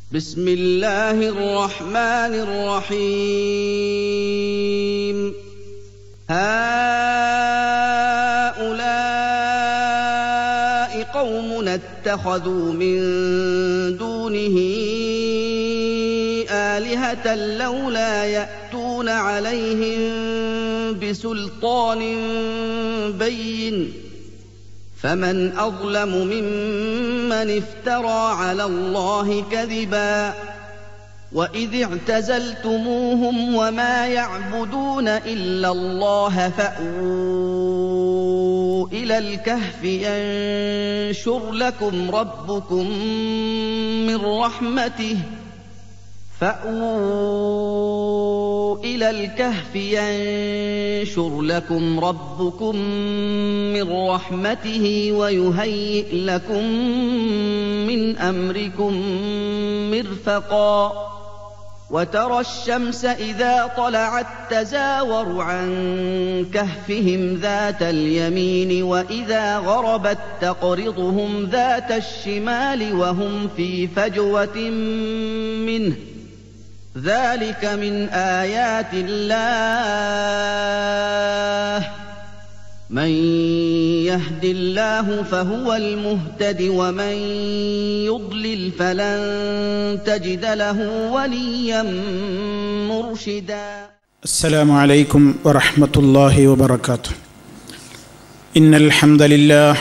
بسم الله الرحمن الرحيم هؤلاء قوم اتخذوا من دونه آلهة لولا يأتون عليهم بسلطان بين فمن أظلم ممن افترى على الله كذبا وإذ اعتزلتموهم وما يعبدون إلا الله فأووا إلى الكهف ينشر لكم ربكم من رحمته فأووا إلى الكهف ينشر لكم ربكم من رحمته ويهيئ لكم من أمركم مرفقا وترى الشمس إذا طلعت تزاور عن كهفهم ذات اليمين وإذا غربت تقرضهم ذات الشمال وهم في فجوة منه ذلك من آيات الله من يهد الله فهو المهتد ومن يضلل فلن تجد له وليا مرشدا السلام عليكم ورحمة الله وبركاته إن الحمد لله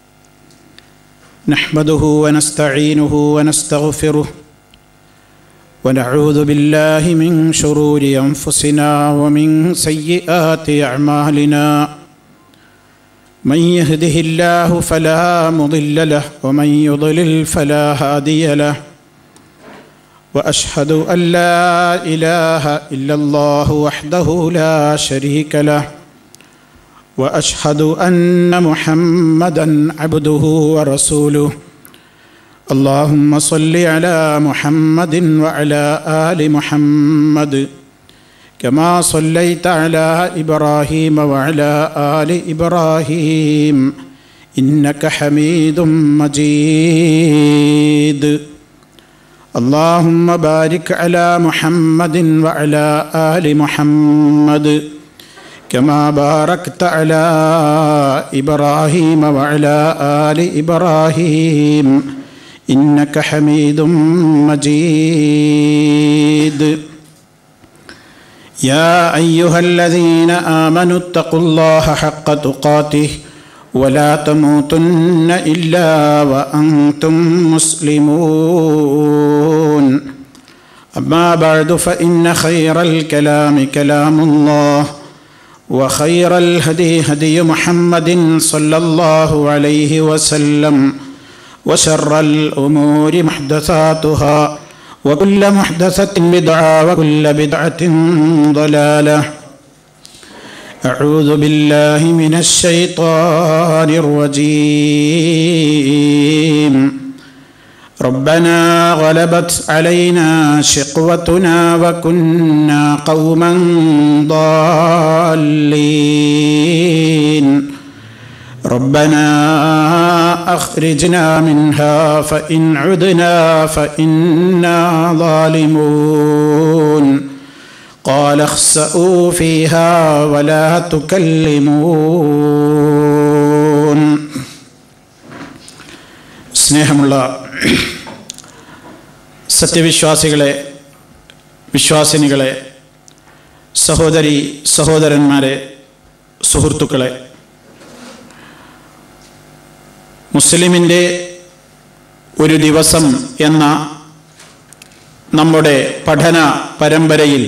نحمده ونستعينه ونستغفره ونعوذ بالله من شرور أنفسنا ومن سيئات أعمالنا من يهده الله فلا مضل له ومن يضلل فلا هادي له واشهد ان لا اله الا الله وحده لا شريك له واشهد ان محمدا عبده ورسوله اللهم صل على محمد وعلى ال محمد كما صليت على ابراهيم وعلى ال ابراهيم انك حميد مجيد اللهم بارك على محمد وعلى ال محمد كما باركت على ابراهيم وعلى ال ابراهيم انك حميد مجيد يا ايها الذين امنوا اتقوا الله حق تقاته ولا تموتن الا وانتم مسلمون اما بعد فان خير الكلام كلام الله وخير الهدي هدي محمد صلى الله عليه وسلم وشر الامور محدثاتها وكل محدثه بدعه وكل بدعه ضلاله أعوذ بالله من الشيطان الرجيم ربنا غلبت علينا شقوتنا وكنا قوما ضالين ربنا أخرجنا منها فإن عدنا فإنا ظالمون قال اخسأوا فيها ولا تكلمون സ്നേഹമുള്ള സത്യവിശ്വാസികളെ വിശ്വാസിനികളെ സഹോദരി സഹോദരന്മാരെ സുഹൃത്തുക്കളെ മുസ്ലിമിൻ്റെ ഒരു ദിവസം എന്ന നമ്മുടെ പഠന പരമ്പരയിൽ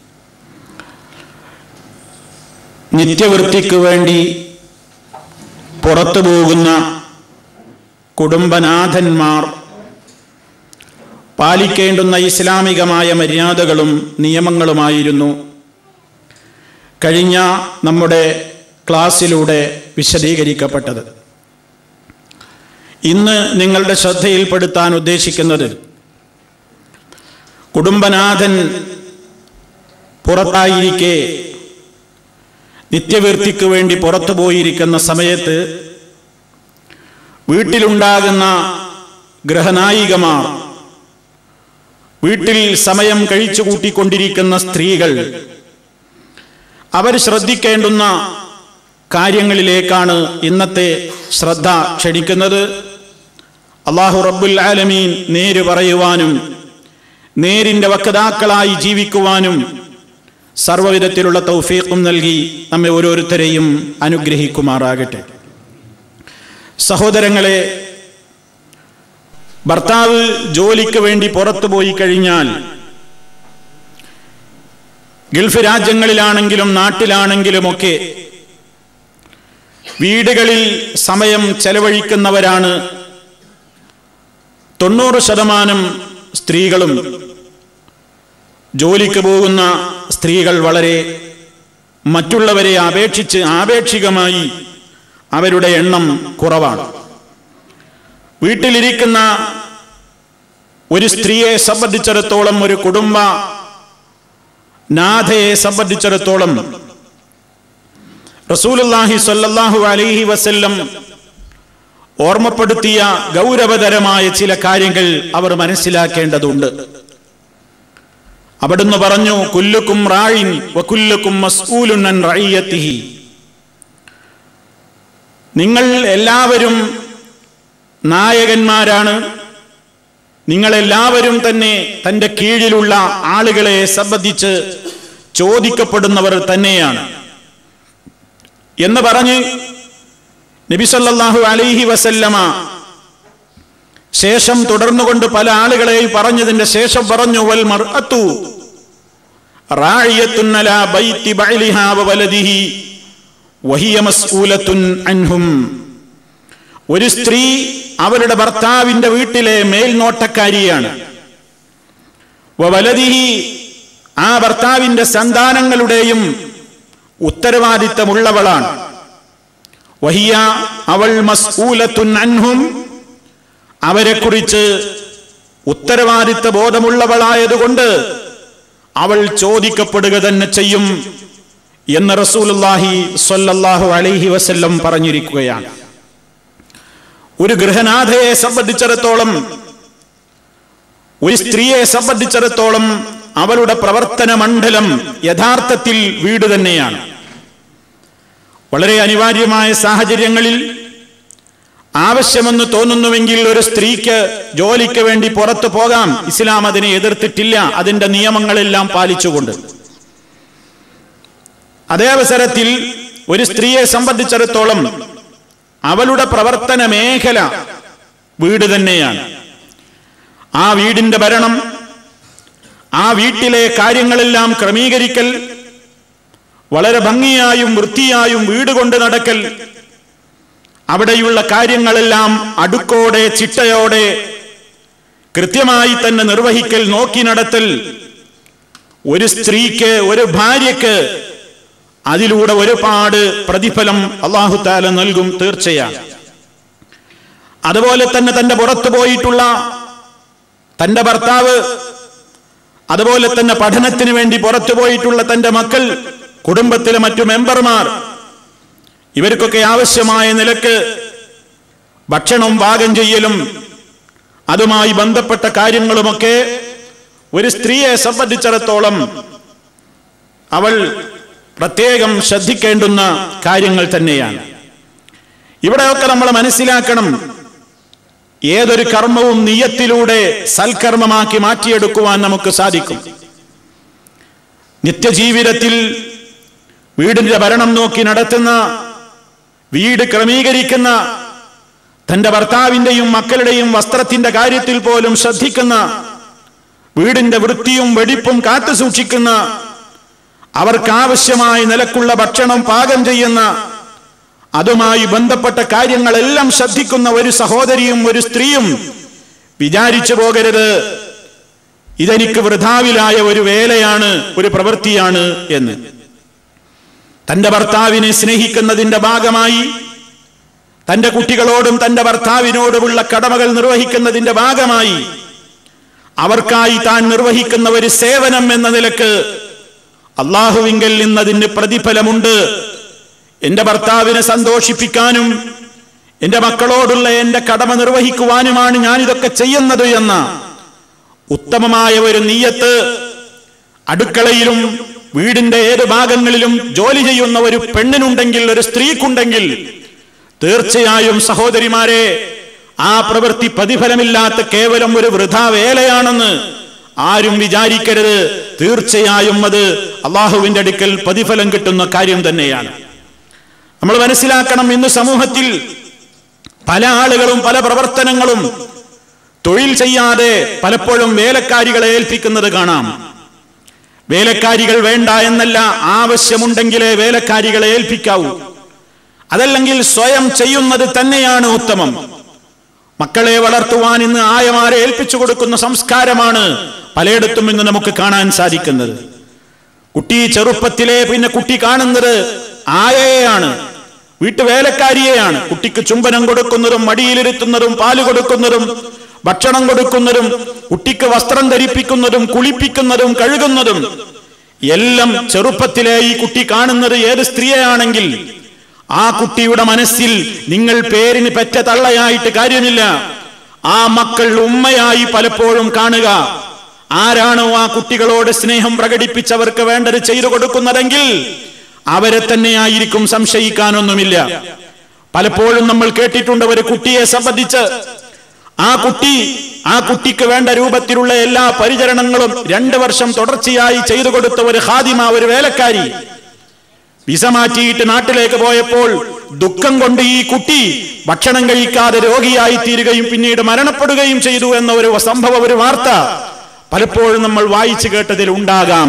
നിത്യവൃത്തിക്ക് വേണ്ടി പുറത്തു പോകുന്ന കുടുംബനാഥന്മാർ പാലിക്കേണ്ടുന്ന ഇസ്ലാമികമായ മര്യാദകളും നിയമങ്ങളുമായിരുന്നു കഴിഞ്ഞ നമ്മുടെ ക്ലാസ്സിലൂടെ വിശദീകരിക്കപ്പെട്ടത് ഇന്ന് നിങ്ങളുടെ ശ്രദ്ധയിൽപ്പെടുത്താൻ ഉദ്ദേശിക്കുന്നത് കുടുംബനാഥൻ പുറത്തായിരിക്കെ നിത്യവൃത്തിക്ക് വേണ്ടി പുറത്തു പോയിരിക്കുന്ന സമയത്ത് വീട്ടിലുണ്ടാകുന്ന ഗ്രഹനായികമാർ വീട്ടിൽ സമയം കഴിച്ചു കൂട്ടിക്കൊണ്ടിരിക്കുന്ന സ്ത്രീകൾ അവർ ശ്രദ്ധിക്കേണ്ടുന്ന കാര്യങ്ങളിലേക്കാണ് ഇന്നത്തെ ശ്രദ്ധ ക്ഷണിക്കുന്നത് അള്ളാഹു റബ്ബുൽ ആലമീൻ നേര് പറയുവാനും നേരിന്റെ വക്താക്കളായി ജീവിക്കുവാനും സർവവിധത്തിലുള്ള തൗഫീഖും നൽകി നമ്മെ ഓരോരുത്തരെയും അനുഗ്രഹിക്കുമാറാകട്ടെ സഹോദരങ്ങളെ ഭർത്താവ് ജോലിക്ക് വേണ്ടി പുറത്തു പോയി കഴിഞ്ഞാൽ ഗൾഫ് രാജ്യങ്ങളിലാണെങ്കിലും നാട്ടിലാണെങ്കിലുമൊക്കെ വീടുകളിൽ സമയം ചെലവഴിക്കുന്നവരാണ് തൊണ്ണൂറ് ശതമാനം സ്ത്രീകളും ജോലിക്ക് പോകുന്ന സ്ത്രീകൾ വളരെ മറ്റുള്ളവരെ അപേക്ഷിച്ച് ആപേക്ഷികമായി അവരുടെ എണ്ണം കുറവാണ് വീട്ടിലിരിക്കുന്ന ഒരു സ്ത്രീയെ സംബന്ധിച്ചിടത്തോളം ഒരു കുടുംബ നാഥയെ സംബന്ധിച്ചിടത്തോളം റസൂലുല്ലാഹി സ്വല്ലല്ലാഹു അലൈഹി വസല്ലം ഓർമ്മപ്പെടുത്തിയ ഗൗരവതരമായ ചില കാര്യങ്ങൾ അവർ മനസ്സിലാക്കേണ്ടതുണ്ട് അവിടുന്ന് പറഞ്ഞു കുല്ലുക്കും റായിൻ വകുല്ലുക്കും മസ്ഊലുൻ അൻ റഈയത്തിഹി നിങ്ങൾ എല്ലാവരും നായകന്മാരാണ് നിങ്ങളെല്ലാവരും തന്നെ തന്റെ കീഴിലുള്ള ആളുകളെ സംബന്ധിച്ച് ചോദിക്കപ്പെടുന്നവർ തന്നെയാണ് എന്ന് പറഞ്ഞ് നബിസല്ലാഹു അലൈഹി വസല്ലമ ശേഷം തുടർന്നുകൊണ്ട് പല ആളുകളെയും പറഞ്ഞതിന്റെ ശേഷം പറഞ്ഞു വൽ മർഅത്തു റായിയത്തുൻ അലാ ബൈത്തി ബഅലിഹാ വവലദിഹി വഹിയ മസ്ഊലത്തുൻ അൻഹും ഒരു സ്ത്രീ അവരുടെ ഭർത്താവിന്റെ വീട്ടിലെ മേൽനോട്ടക്കാരിയാണ് വലതിഹി ആ ഭർത്താവിന്റെ സന്താനങ്ങളുടെയും ഉത്തരവാദിത്തമുള്ളവളാണ് വഹിയ അവൾ മസ്ഊലത്തുൻ അൻഹും അവരെക്കുറിച്ച് ഉത്തരവാദിത്ത ബോധമുള്ളവളായതുകൊണ്ട് അവൾ ചോദിക്കപ്പെടുക തന്നെ ചെയ്യും എന്ന് റസൂലുല്ലാഹി സ്വല്ലല്ലാഹു അലൈഹി വസല്ലം പറഞ്ഞിരിക്കുകയാണ് ഒരു ഗൃഹനാഥയെ സംബന്ധിച്ചിടത്തോളം ഒരു സ്ത്രീയെ സംബന്ധിച്ചിടത്തോളം അവളുടെ പ്രവർത്തന മണ്ഡലം യഥാർത്ഥത്തിൽ വീട് തന്നെയാണ് വളരെ അനിവാര്യമായ സാഹചര്യങ്ങളിൽ ആവശ്യമെന്ന് തോന്നുന്നുവെങ്കിൽ ഒരു സ്ത്രീക്ക് ജോലിക്ക് വേണ്ടി പുറത്തു പോകാം ഇസ്ലാം അതിനെ എതിർത്തിട്ടില്ല അതിന്റെ നിയമങ്ങളെല്ലാം പാലിച്ചുകൊണ്ട് അതേ അവസരത്തിൽ ഒരു സ്ത്രീയെ സംബന്ധിച്ചിടത്തോളം അവളുടെ പ്രവർത്തന മേഖല വീട് തന്നെയാണ് ആ വീടിന്റെ ഭരണം ആ വീട്ടിലെ കാര്യങ്ങളെല്ലാം ക്രമീകരിക്കൽ വളരെ ഭംഗിയായും വൃത്തിയായും വീട് കൊണ്ട് നടക്കൽ അവിടെയുള്ള കാര്യങ്ങളെല്ലാം അടുക്കോടെ ചിട്ടയോടെ കൃത്യമായി തന്നെ നിർവഹിക്കൽ നോക്കി നടത്തൽ ഒരു സ്ത്രീക്ക് ഒരു ഭാര്യയ്ക്ക് അതിലൂടെ ഒരുപാട് പ്രതിഫലം അള്ളാഹു താല നൽകും തീർച്ചയാണ് അതുപോലെ തന്നെ തന്റെ പുറത്തു പോയിട്ടുള്ള തന്റെ ഭർത്താവ് അതുപോലെ തന്നെ പഠനത്തിന് വേണ്ടി പുറത്തു പോയിട്ടുള്ള തന്റെ മക്കൾ കുടുംബത്തിലെ മറ്റു മെമ്പർമാർ ഇവർക്കൊക്കെ ആവശ്യമായ നിലക്ക് ഭക്ഷണം പാകം ചെയ്യലും അതുമായി ബന്ധപ്പെട്ട കാര്യങ്ങളുമൊക്കെ ഒരു സ്ത്രീയെ സംബന്ധിച്ചിടത്തോളം അവൾ പ്രത്യേകം ശ്രദ്ധിക്കേണ്ടുന്ന കാര്യങ്ങൾ തന്നെയാണ് ഇവിടെയൊക്കെ നമ്മൾ മനസ്സിലാക്കണം ഏതൊരു കർമ്മവും നീയത്തിലൂടെ സൽക്കർമ്മമാക്കി മാറ്റിയെടുക്കുവാൻ നമുക്ക് സാധിക്കും നിത്യജീവിതത്തിൽ വീടിന്റെ ഭരണം നോക്കി നടത്തുന്ന വീട് ക്രമീകരിക്കുന്ന തന്റെ ഭർത്താവിന്റെയും മക്കളുടെയും വസ്ത്രത്തിന്റെ കാര്യത്തിൽ പോലും ശ്രദ്ധിക്കുന്ന വീടിന്റെ വൃത്തിയും വെടിപ്പും കാത്തു സൂക്ഷിക്കുന്ന അവർക്കാവശ്യമായ നിലക്കുള്ള ഭക്ഷണം പാകം ചെയ്യുന്ന അതുമായി ബന്ധപ്പെട്ട കാര്യങ്ങളെല്ലാം ശ്രദ്ധിക്കുന്ന ഒരു സഹോദരിയും ഒരു സ്ത്രീയും വിചാരിച്ചു പോകരുത് ഇതെനിക്ക് വൃഥാവിലായ ഒരു വേലയാണ് ഒരു പ്രവൃത്തിയാണ് എന്ന് തന്റെ ഭർത്താവിനെ സ്നേഹിക്കുന്നതിന്റെ ഭാഗമായി തന്റെ കുട്ടികളോടും തന്റെ ഭർത്താവിനോടുമുള്ള കടമകൾ നിർവഹിക്കുന്നതിന്റെ ഭാഗമായി അവർക്കായി താൻ നിർവഹിക്കുന്ന ഒരു സേവനം എന്ന നിലക്ക് അള്ളാഹുവിങ്കൽ നിന്നതിന് പ്രതിഫലമുണ്ട് എന്റെ ഭർത്താവിനെ സന്തോഷിപ്പിക്കാനും എന്റെ മക്കളോടുള്ള എന്റെ കടമ നിർവഹിക്കുവാനുമാണ് ഞാൻ ഇതൊക്കെ ചെയ്യുന്നത് എന്ന ഉത്തമമായ ഒരു നീയത്ത് അടുക്കളയിലും വീടിന്റെ ഏത് ഭാഗങ്ങളിലും ജോലി ചെയ്യുന്ന ഒരു പെണ്ണിനുണ്ടെങ്കിൽ ഒരു സ്ത്രീക്കുണ്ടെങ്കിൽ തീർച്ചയായും സഹോദരിമാരെ ആ പ്രവൃത്തി പ്രതിഫലമില്ലാത്ത കേവലം ഒരു വൃഥാ വേലയാണെന്ന് ആരും വിചാരിക്കരുത് തീർച്ചയായും അത് അള്ളാഹുവിന്റെ അടുക്കൽ പ്രതിഫലം കിട്ടുന്ന കാര്യം തന്നെയാണ് നമ്മൾ മനസ്സിലാക്കണം ഇന്ന് സമൂഹത്തിൽ പല ആളുകളും പല പ്രവർത്തനങ്ങളും തൊഴിൽ ചെയ്യാതെ പലപ്പോഴും വേലക്കാരികളെ ഏൽപ്പിക്കുന്നത് കാണാം വേലക്കാരികൾ വേണ്ട എന്നല്ല ആവശ്യമുണ്ടെങ്കിലേ വേലക്കാരികളെ ഏൽപ്പിക്കാവൂ അതല്ലെങ്കിൽ സ്വയം ചെയ്യുന്നത് തന്നെയാണ് ഉത്തമം മക്കളെ വളർത്തുവാൻ ഇന്ന് ആയമാരെ ഏൽപ്പിച്ചു കൊടുക്കുന്ന സംസ്കാരമാണ് പലയിടത്തും ഇന്ന് നമുക്ക് കാണാൻ സാധിക്കുന്നത് കുട്ടി ചെറുപ്പത്തിലെ പിന്നെ കുട്ടി കാണുന്നത് ആയയെയാണ് വീട്ടുവേലക്കാരിയെയാണ് കുട്ടിക്ക് ചുംബനം കൊടുക്കുന്നതും മടിയിലിരുത്തുന്നതും പാല് കൊടുക്കുന്നതും ഭക്ഷണം കൊടുക്കുന്നതും കുട്ടിക്ക് വസ്ത്രം ധരിപ്പിക്കുന്നതും കുളിപ്പിക്കുന്നതും കഴുകുന്നതും എല്ലാം ചെറുപ്പത്തിലെ ഈ കുട്ടി കാണുന്നത് ഏത് സ്ത്രീയാണെങ്കിൽ ആ കുട്ടിയുടെ മനസ്സിൽ നിങ്ങൾ പേരിന് പെറ്റ തള്ളയായിട്ട് കാര്യമില്ല ആ മക്കൾ ഉമ്മയായി പലപ്പോഴും കാണുക ആരാണോ ആ കുട്ടികളോട് സ്നേഹം പ്രകടിപ്പിച്ചവർക്ക് വേണ്ടത് ചെയ്തു കൊടുക്കുന്നതെങ്കിൽ അവരെ തന്നെയായിരിക്കും സംശയിക്കാനൊന്നുമില്ല പലപ്പോഴും നമ്മൾ കേട്ടിട്ടുണ്ട് ഒരു കുട്ടിയെ സംബന്ധിച്ച് ആ കുട്ടി ആ കുട്ടിക്ക് വേണ്ട രൂപത്തിലുള്ള എല്ലാ പരിചരണങ്ങളും രണ്ടു വർഷം തുടർച്ചയായി ചെയ്തു കൊടുത്ത ഒരു ഹാദിമ ഒരു വേലക്കാരി വിസ മാറ്റിയിട്ട് നാട്ടിലേക്ക് പോയപ്പോൾ ദുഃഖം കൊണ്ട് ഈ കുട്ടി ഭക്ഷണം കഴിക്കാതെ രോഗിയായി തീരുകയും പിന്നീട് മരണപ്പെടുകയും ചെയ്തു എന്ന ഒരു സംഭവം ഒരു വാർത്ത പലപ്പോഴും നമ്മൾ വായിച്ചു കേട്ടതിൽ ഉണ്ടാകാം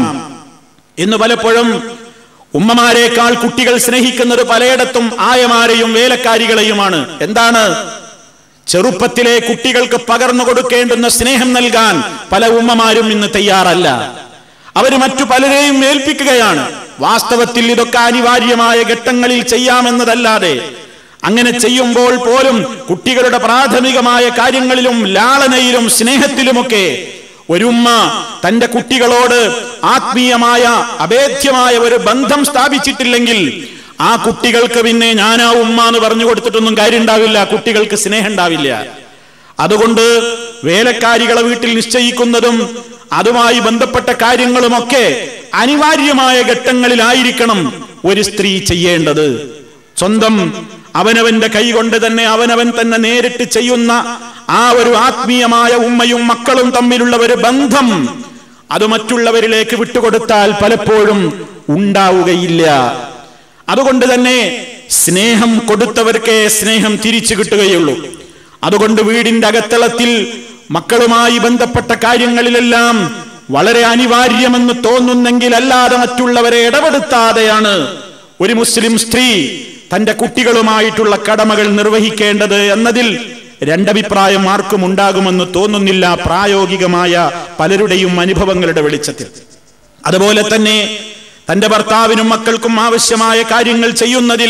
ഇന്ന് പലപ്പോഴും ഉമ്മമാരെക്കാൾ കുട്ടികൾ സ്നേഹിക്കുന്നത് പലയിടത്തും ആയമാരെയും വേലക്കാരികളെയുമാണ് എന്താണ് ചെറുപ്പത്തിലെ കുട്ടികൾക്ക് പകർന്നു കൊടുക്കേണ്ടുന്ന സ്നേഹം നൽകാൻ പല ഉമ്മമാരും ഇന്ന് തയ്യാറല്ല അവര് മറ്റു പലരെയും ഏൽപ്പിക്കുകയാണ് വാസ്തവത്തിൽ ഇതൊക്കെ അനിവാര്യമായ ഘട്ടങ്ങളിൽ ചെയ്യാമെന്നതല്ലാതെ അങ്ങനെ ചെയ്യുമ്പോൾ പോലും കുട്ടികളുടെ പ്രാഥമികമായ കാര്യങ്ങളിലും ലാളനയിലും സ്നേഹത്തിലുമൊക്കെ ഒരുമ്മ തന്റെ കുട്ടികളോട് ആത്മീയമായ അഭേദ്യമായ ഒരു ബന്ധം സ്ഥാപിച്ചിട്ടില്ലെങ്കിൽ ആ കുട്ടികൾക്ക് പിന്നെ ഞാനാ ഉമ്മ എന്ന് പറഞ്ഞു കൊടുത്തിട്ടൊന്നും കാര്യം ഉണ്ടാവില്ല കുട്ടികൾക്ക് സ്നേഹം ഉണ്ടാവില്ല അതുകൊണ്ട് വേലക്കാരികളെ വീട്ടിൽ നിശ്ചയിക്കുന്നതും അതുമായി ബന്ധപ്പെട്ട കാര്യങ്ങളുമൊക്കെ അനിവാര്യമായ ഘട്ടങ്ങളിലായിരിക്കണം ഒരു സ്ത്രീ ചെയ്യേണ്ടത് സ്വന്തം അവനവന്റെ കൈകൊണ്ട് തന്നെ അവനവൻ തന്നെ നേരിട്ട് ചെയ്യുന്ന ആ ഒരു ആത്മീയമായ ഉമ്മയും മക്കളും തമ്മിലുള്ള ഒരു ബന്ധം അത് മറ്റുള്ളവരിലേക്ക് വിട്ടുകൊടുത്താൽ പലപ്പോഴും ഉണ്ടാവുകയില്ല അതുകൊണ്ട് തന്നെ സ്നേഹം കൊടുത്തവർക്കേ സ്നേഹം തിരിച്ചു കിട്ടുകയുള്ളൂ അതുകൊണ്ട് വീടിന്റെ അകത്തളത്തിൽ മക്കളുമായി ബന്ധപ്പെട്ട കാര്യങ്ങളിലെല്ലാം വളരെ അനിവാര്യമെന്ന് തോന്നുന്നെങ്കിൽ അല്ലാതെ മറ്റുള്ളവരെ ഇടപെടുത്താതെയാണ് ഒരു മുസ്ലിം സ്ത്രീ തന്റെ കുട്ടികളുമായിട്ടുള്ള കടമകൾ നിർവഹിക്കേണ്ടത് എന്നതിൽ രണ്ടഭിപ്രായം ആർക്കും ഉണ്ടാകുമെന്ന് തോന്നുന്നില്ല പ്രായോഗികമായ പലരുടെയും അനുഭവങ്ങളുടെ വെളിച്ചത്തിൽ അതുപോലെ തന്നെ തന്റെ ഭർത്താവിനും മക്കൾക്കും ആവശ്യമായ കാര്യങ്ങൾ ചെയ്യുന്നതിൽ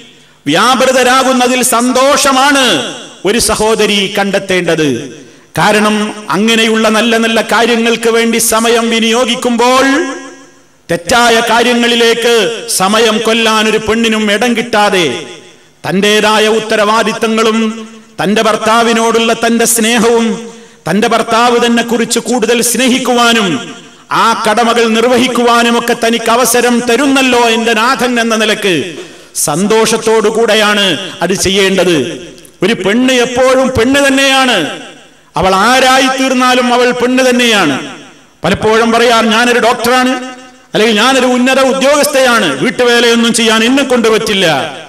വ്യാപൃതരാകുന്നതിൽ സന്തോഷമാണ് ഒരു സഹോദരി കണ്ടെത്തേണ്ടത് കാരണം അങ്ങനെയുള്ള നല്ല നല്ല കാര്യങ്ങൾക്ക് വേണ്ടി സമയം വിനിയോഗിക്കുമ്പോൾ തെറ്റായ കാര്യങ്ങളിലേക്ക് സമയം കൊല്ലാൻ ഒരു പെണ്ണിനും ഇടം കിട്ടാതെ തന്റേതായ ഉത്തരവാദിത്തങ്ങളും തന്റെ ഭർത്താവിനോടുള്ള തന്റെ സ്നേഹവും തന്റെ ഭർത്താവ് തന്നെ കുറിച്ച് കൂടുതൽ സ്നേഹിക്കുവാനും ആ കടമകൾ നിർവഹിക്കുവാനും ഒക്കെ തനിക്ക് അവസരം തരുന്നല്ലോ എന്റെ നാഥൻ എന്ന നിലക്ക് സന്തോഷത്തോടു കൂടെയാണ് അത് ചെയ്യേണ്ടത് ഒരു പെണ്ണ് എപ്പോഴും പെണ്ണ് തന്നെയാണ് അവൾ ആരായി തീർന്നാലും അവൾ പെണ്ണ് തന്നെയാണ് പലപ്പോഴും പറയാം ഞാനൊരു ഡോക്ടറാണ് അല്ലെങ്കിൽ ഞാനൊരു ഉന്നത ഉദ്യോഗസ്ഥയാണ് വീട്ടുവേലയൊന്നും ചെയ്യാൻ എന്നെ കൊണ്ട് പറ്റില്ല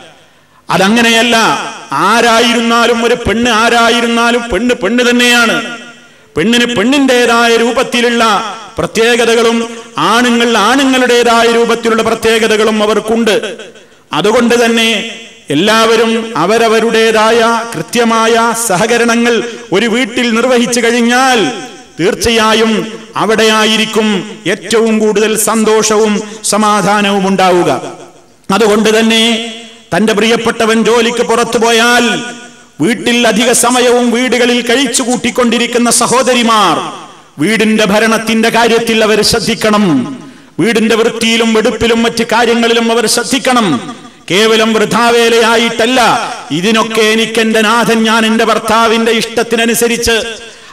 അതങ്ങനെയല്ല ആരായിരുന്നാലും ഒരു പെണ്ണ് ആരായിരുന്നാലും പെണ്ണ് പെണ്ണ് തന്നെയാണ് പെണ്ണിന് പെണ്ണിൻ്റെതായ രൂപത്തിലുള്ള പ്രത്യേകതകളും ആണുങ്ങൾ ആണുങ്ങളുടേതായ രൂപത്തിലുള്ള പ്രത്യേകതകളും അവർക്കുണ്ട് അതുകൊണ്ട് തന്നെ എല്ലാവരും അവരവരുടേതായ കൃത്യമായ സഹകരണങ്ങൾ ഒരു വീട്ടിൽ നിർവഹിച്ചു കഴിഞ്ഞാൽ തീർച്ചയായും അവിടെയായിരിക്കും ഏറ്റവും കൂടുതൽ സന്തോഷവും സമാധാനവും ഉണ്ടാവുക അതുകൊണ്ട് തന്നെ തന്റെ പ്രിയപ്പെട്ടവൻ ജോലിക്ക് പുറത്തു പോയാൽ വീട്ടിൽ അധിക സമയവും വീടുകളിൽ കഴിച്ചു കൂട്ടിക്കൊണ്ടിരിക്കുന്ന സഹോദരിമാർ വീടിന്റെ ഭരണത്തിന്റെ കാര്യത്തിൽ അവർ ശ്രദ്ധിക്കണം വീടിന്റെ വൃത്തിയിലും വെടുപ്പിലും മറ്റ് കാര്യങ്ങളിലും അവർ ശ്രദ്ധിക്കണം കേവലം വൃഥാവേലയായിട്ടല്ല ഇതിനൊക്കെ എനിക്ക് എന്റെ നാഥൻ ഞാൻ എന്റെ ഭർത്താവിന്റെ ഇഷ്ടത്തിനനുസരിച്ച്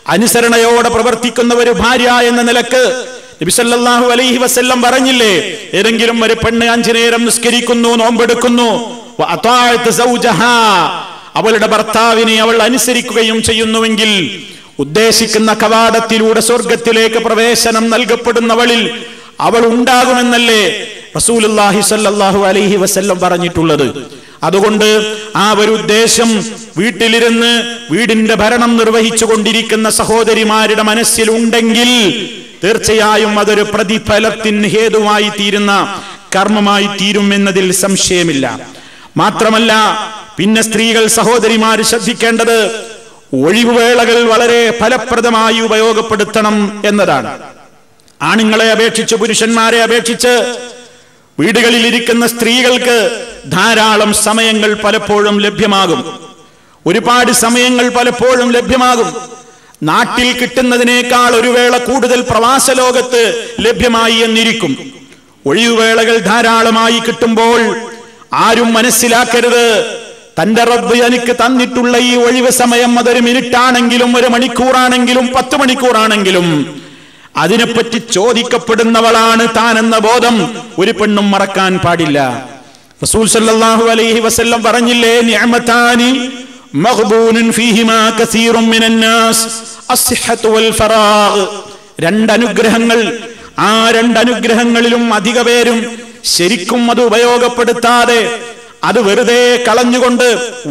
അനുസരണയോടെ പ്രവർത്തിക്കുന്ന ഒരു ഭാര്യ എന്ന നിലക്ക് നബിസല്ലാഹു അലൈഹി വസല്ലം പറഞ്ഞില്ലേ ഏതെങ്കിലും ഒരു പെണ്ണ് അഞ്ചു നേരം നിസ്കരിക്കുന്നു നോമ്പെടുക്കുന്നു വഅതാഅത്ത് സൗജഹാ. അവളുടെ ഭർത്താവിനെ അവൾ അനുസരിക്കുകയും ചെയ്യുന്നുവെങ്കിൽ ഉദ്ദേശിക്കുന്ന കവാടത്തിലൂടെ സ്വർഗത്തിലേക്ക് പ്രവേശനം നൽകപ്പെടുന്നവളിൽ അവൾ ഉണ്ടാകുമെന്നല്ലേ റസൂലുള്ളാഹി സ്വല്ലല്ലാഹു അലൈഹി വസല്ലം പറഞ്ഞിട്ടുള്ളത് അതുകൊണ്ട് ആ ഒരു ഉദ്ദേശം വീട്ടിലിരുന്ന് വീടിന്റെ ഭരണം നിർവഹിച്ചു കൊണ്ടിരിക്കുന്ന സഹോദരിമാരുടെ മനസ്സിലുണ്ടെങ്കിൽ തീർച്ചയായും അതൊരു പ്രതിഫലത്തിന് ഹേതുവായി തീരുന്ന കർമ്മമായി തീരും എന്നതിൽ സംശയമില്ല മാത്രമല്ല പിന്നെ സ്ത്രീകൾ സഹോദരിമാർ ശ്രദ്ധിക്കേണ്ടത് ഒഴിവുവേളകൾ വളരെ ഫലപ്രദമായി ഉപയോഗപ്പെടുത്തണം എന്നതാണ് ആണുങ്ങളെ അപേക്ഷിച്ച് പുരുഷന്മാരെ അപേക്ഷിച്ച് വീടുകളിൽ ഇരിക്കുന്ന സ്ത്രീകൾക്ക് ധാരാളം സമയങ്ങൾ പലപ്പോഴും ലഭ്യമാകും ഒരുപാട് സമയങ്ങൾ പലപ്പോഴും ലഭ്യമാകും നാട്ടിൽ കിട്ടുന്നതിനേക്കാൾ ഒരു വേള കൂടുതൽ പ്രവാസ ലോകത്ത് ലഭ്യമായി എന്നിരിക്കും ഒഴിവുവേളകൾ ധാരാളമായി കിട്ടുമ്പോൾ ആരും മനസ്സിലാക്കരുത് തന്റെ റബ്ബ് എനിക്ക് തന്നിട്ടുള്ള ഈ ഒഴിവ് സമയം അതൊരു മിനിറ്റാണെങ്കിലും ഒരു മണിക്കൂറാണെങ്കിലും പത്ത് മണിക്കൂറാണെങ്കിലും അതിനെപ്പറ്റി ചോദിക്കപ്പെടുന്നവളാണ് താൻ എന്ന ബോധം ഒരു പെണ്ണും മറക്കാൻ പാടില്ല റസൂൽ സല്ലല്ലാഹു അലൈഹി വസല്ലം പറഞ്ഞില്ലേ നിഅമതാനി മഗ്ബൂനുൻ ഫീഹിമാ കസീറും മിനൻ നാസ് അസ്സിഹത്തു വൽ ഫറാഗ് രണ്ട് അനുഗ്രഹങ്ങൾ ആ രണ്ട് അനുഗ്രഹങ്ങളിലും അധിക പേരും ശരിക്കും അത് ഉപയോഗപ്പെടുത്താതെ അത് വെറുതെ കളഞ്ഞുകൊണ്ട്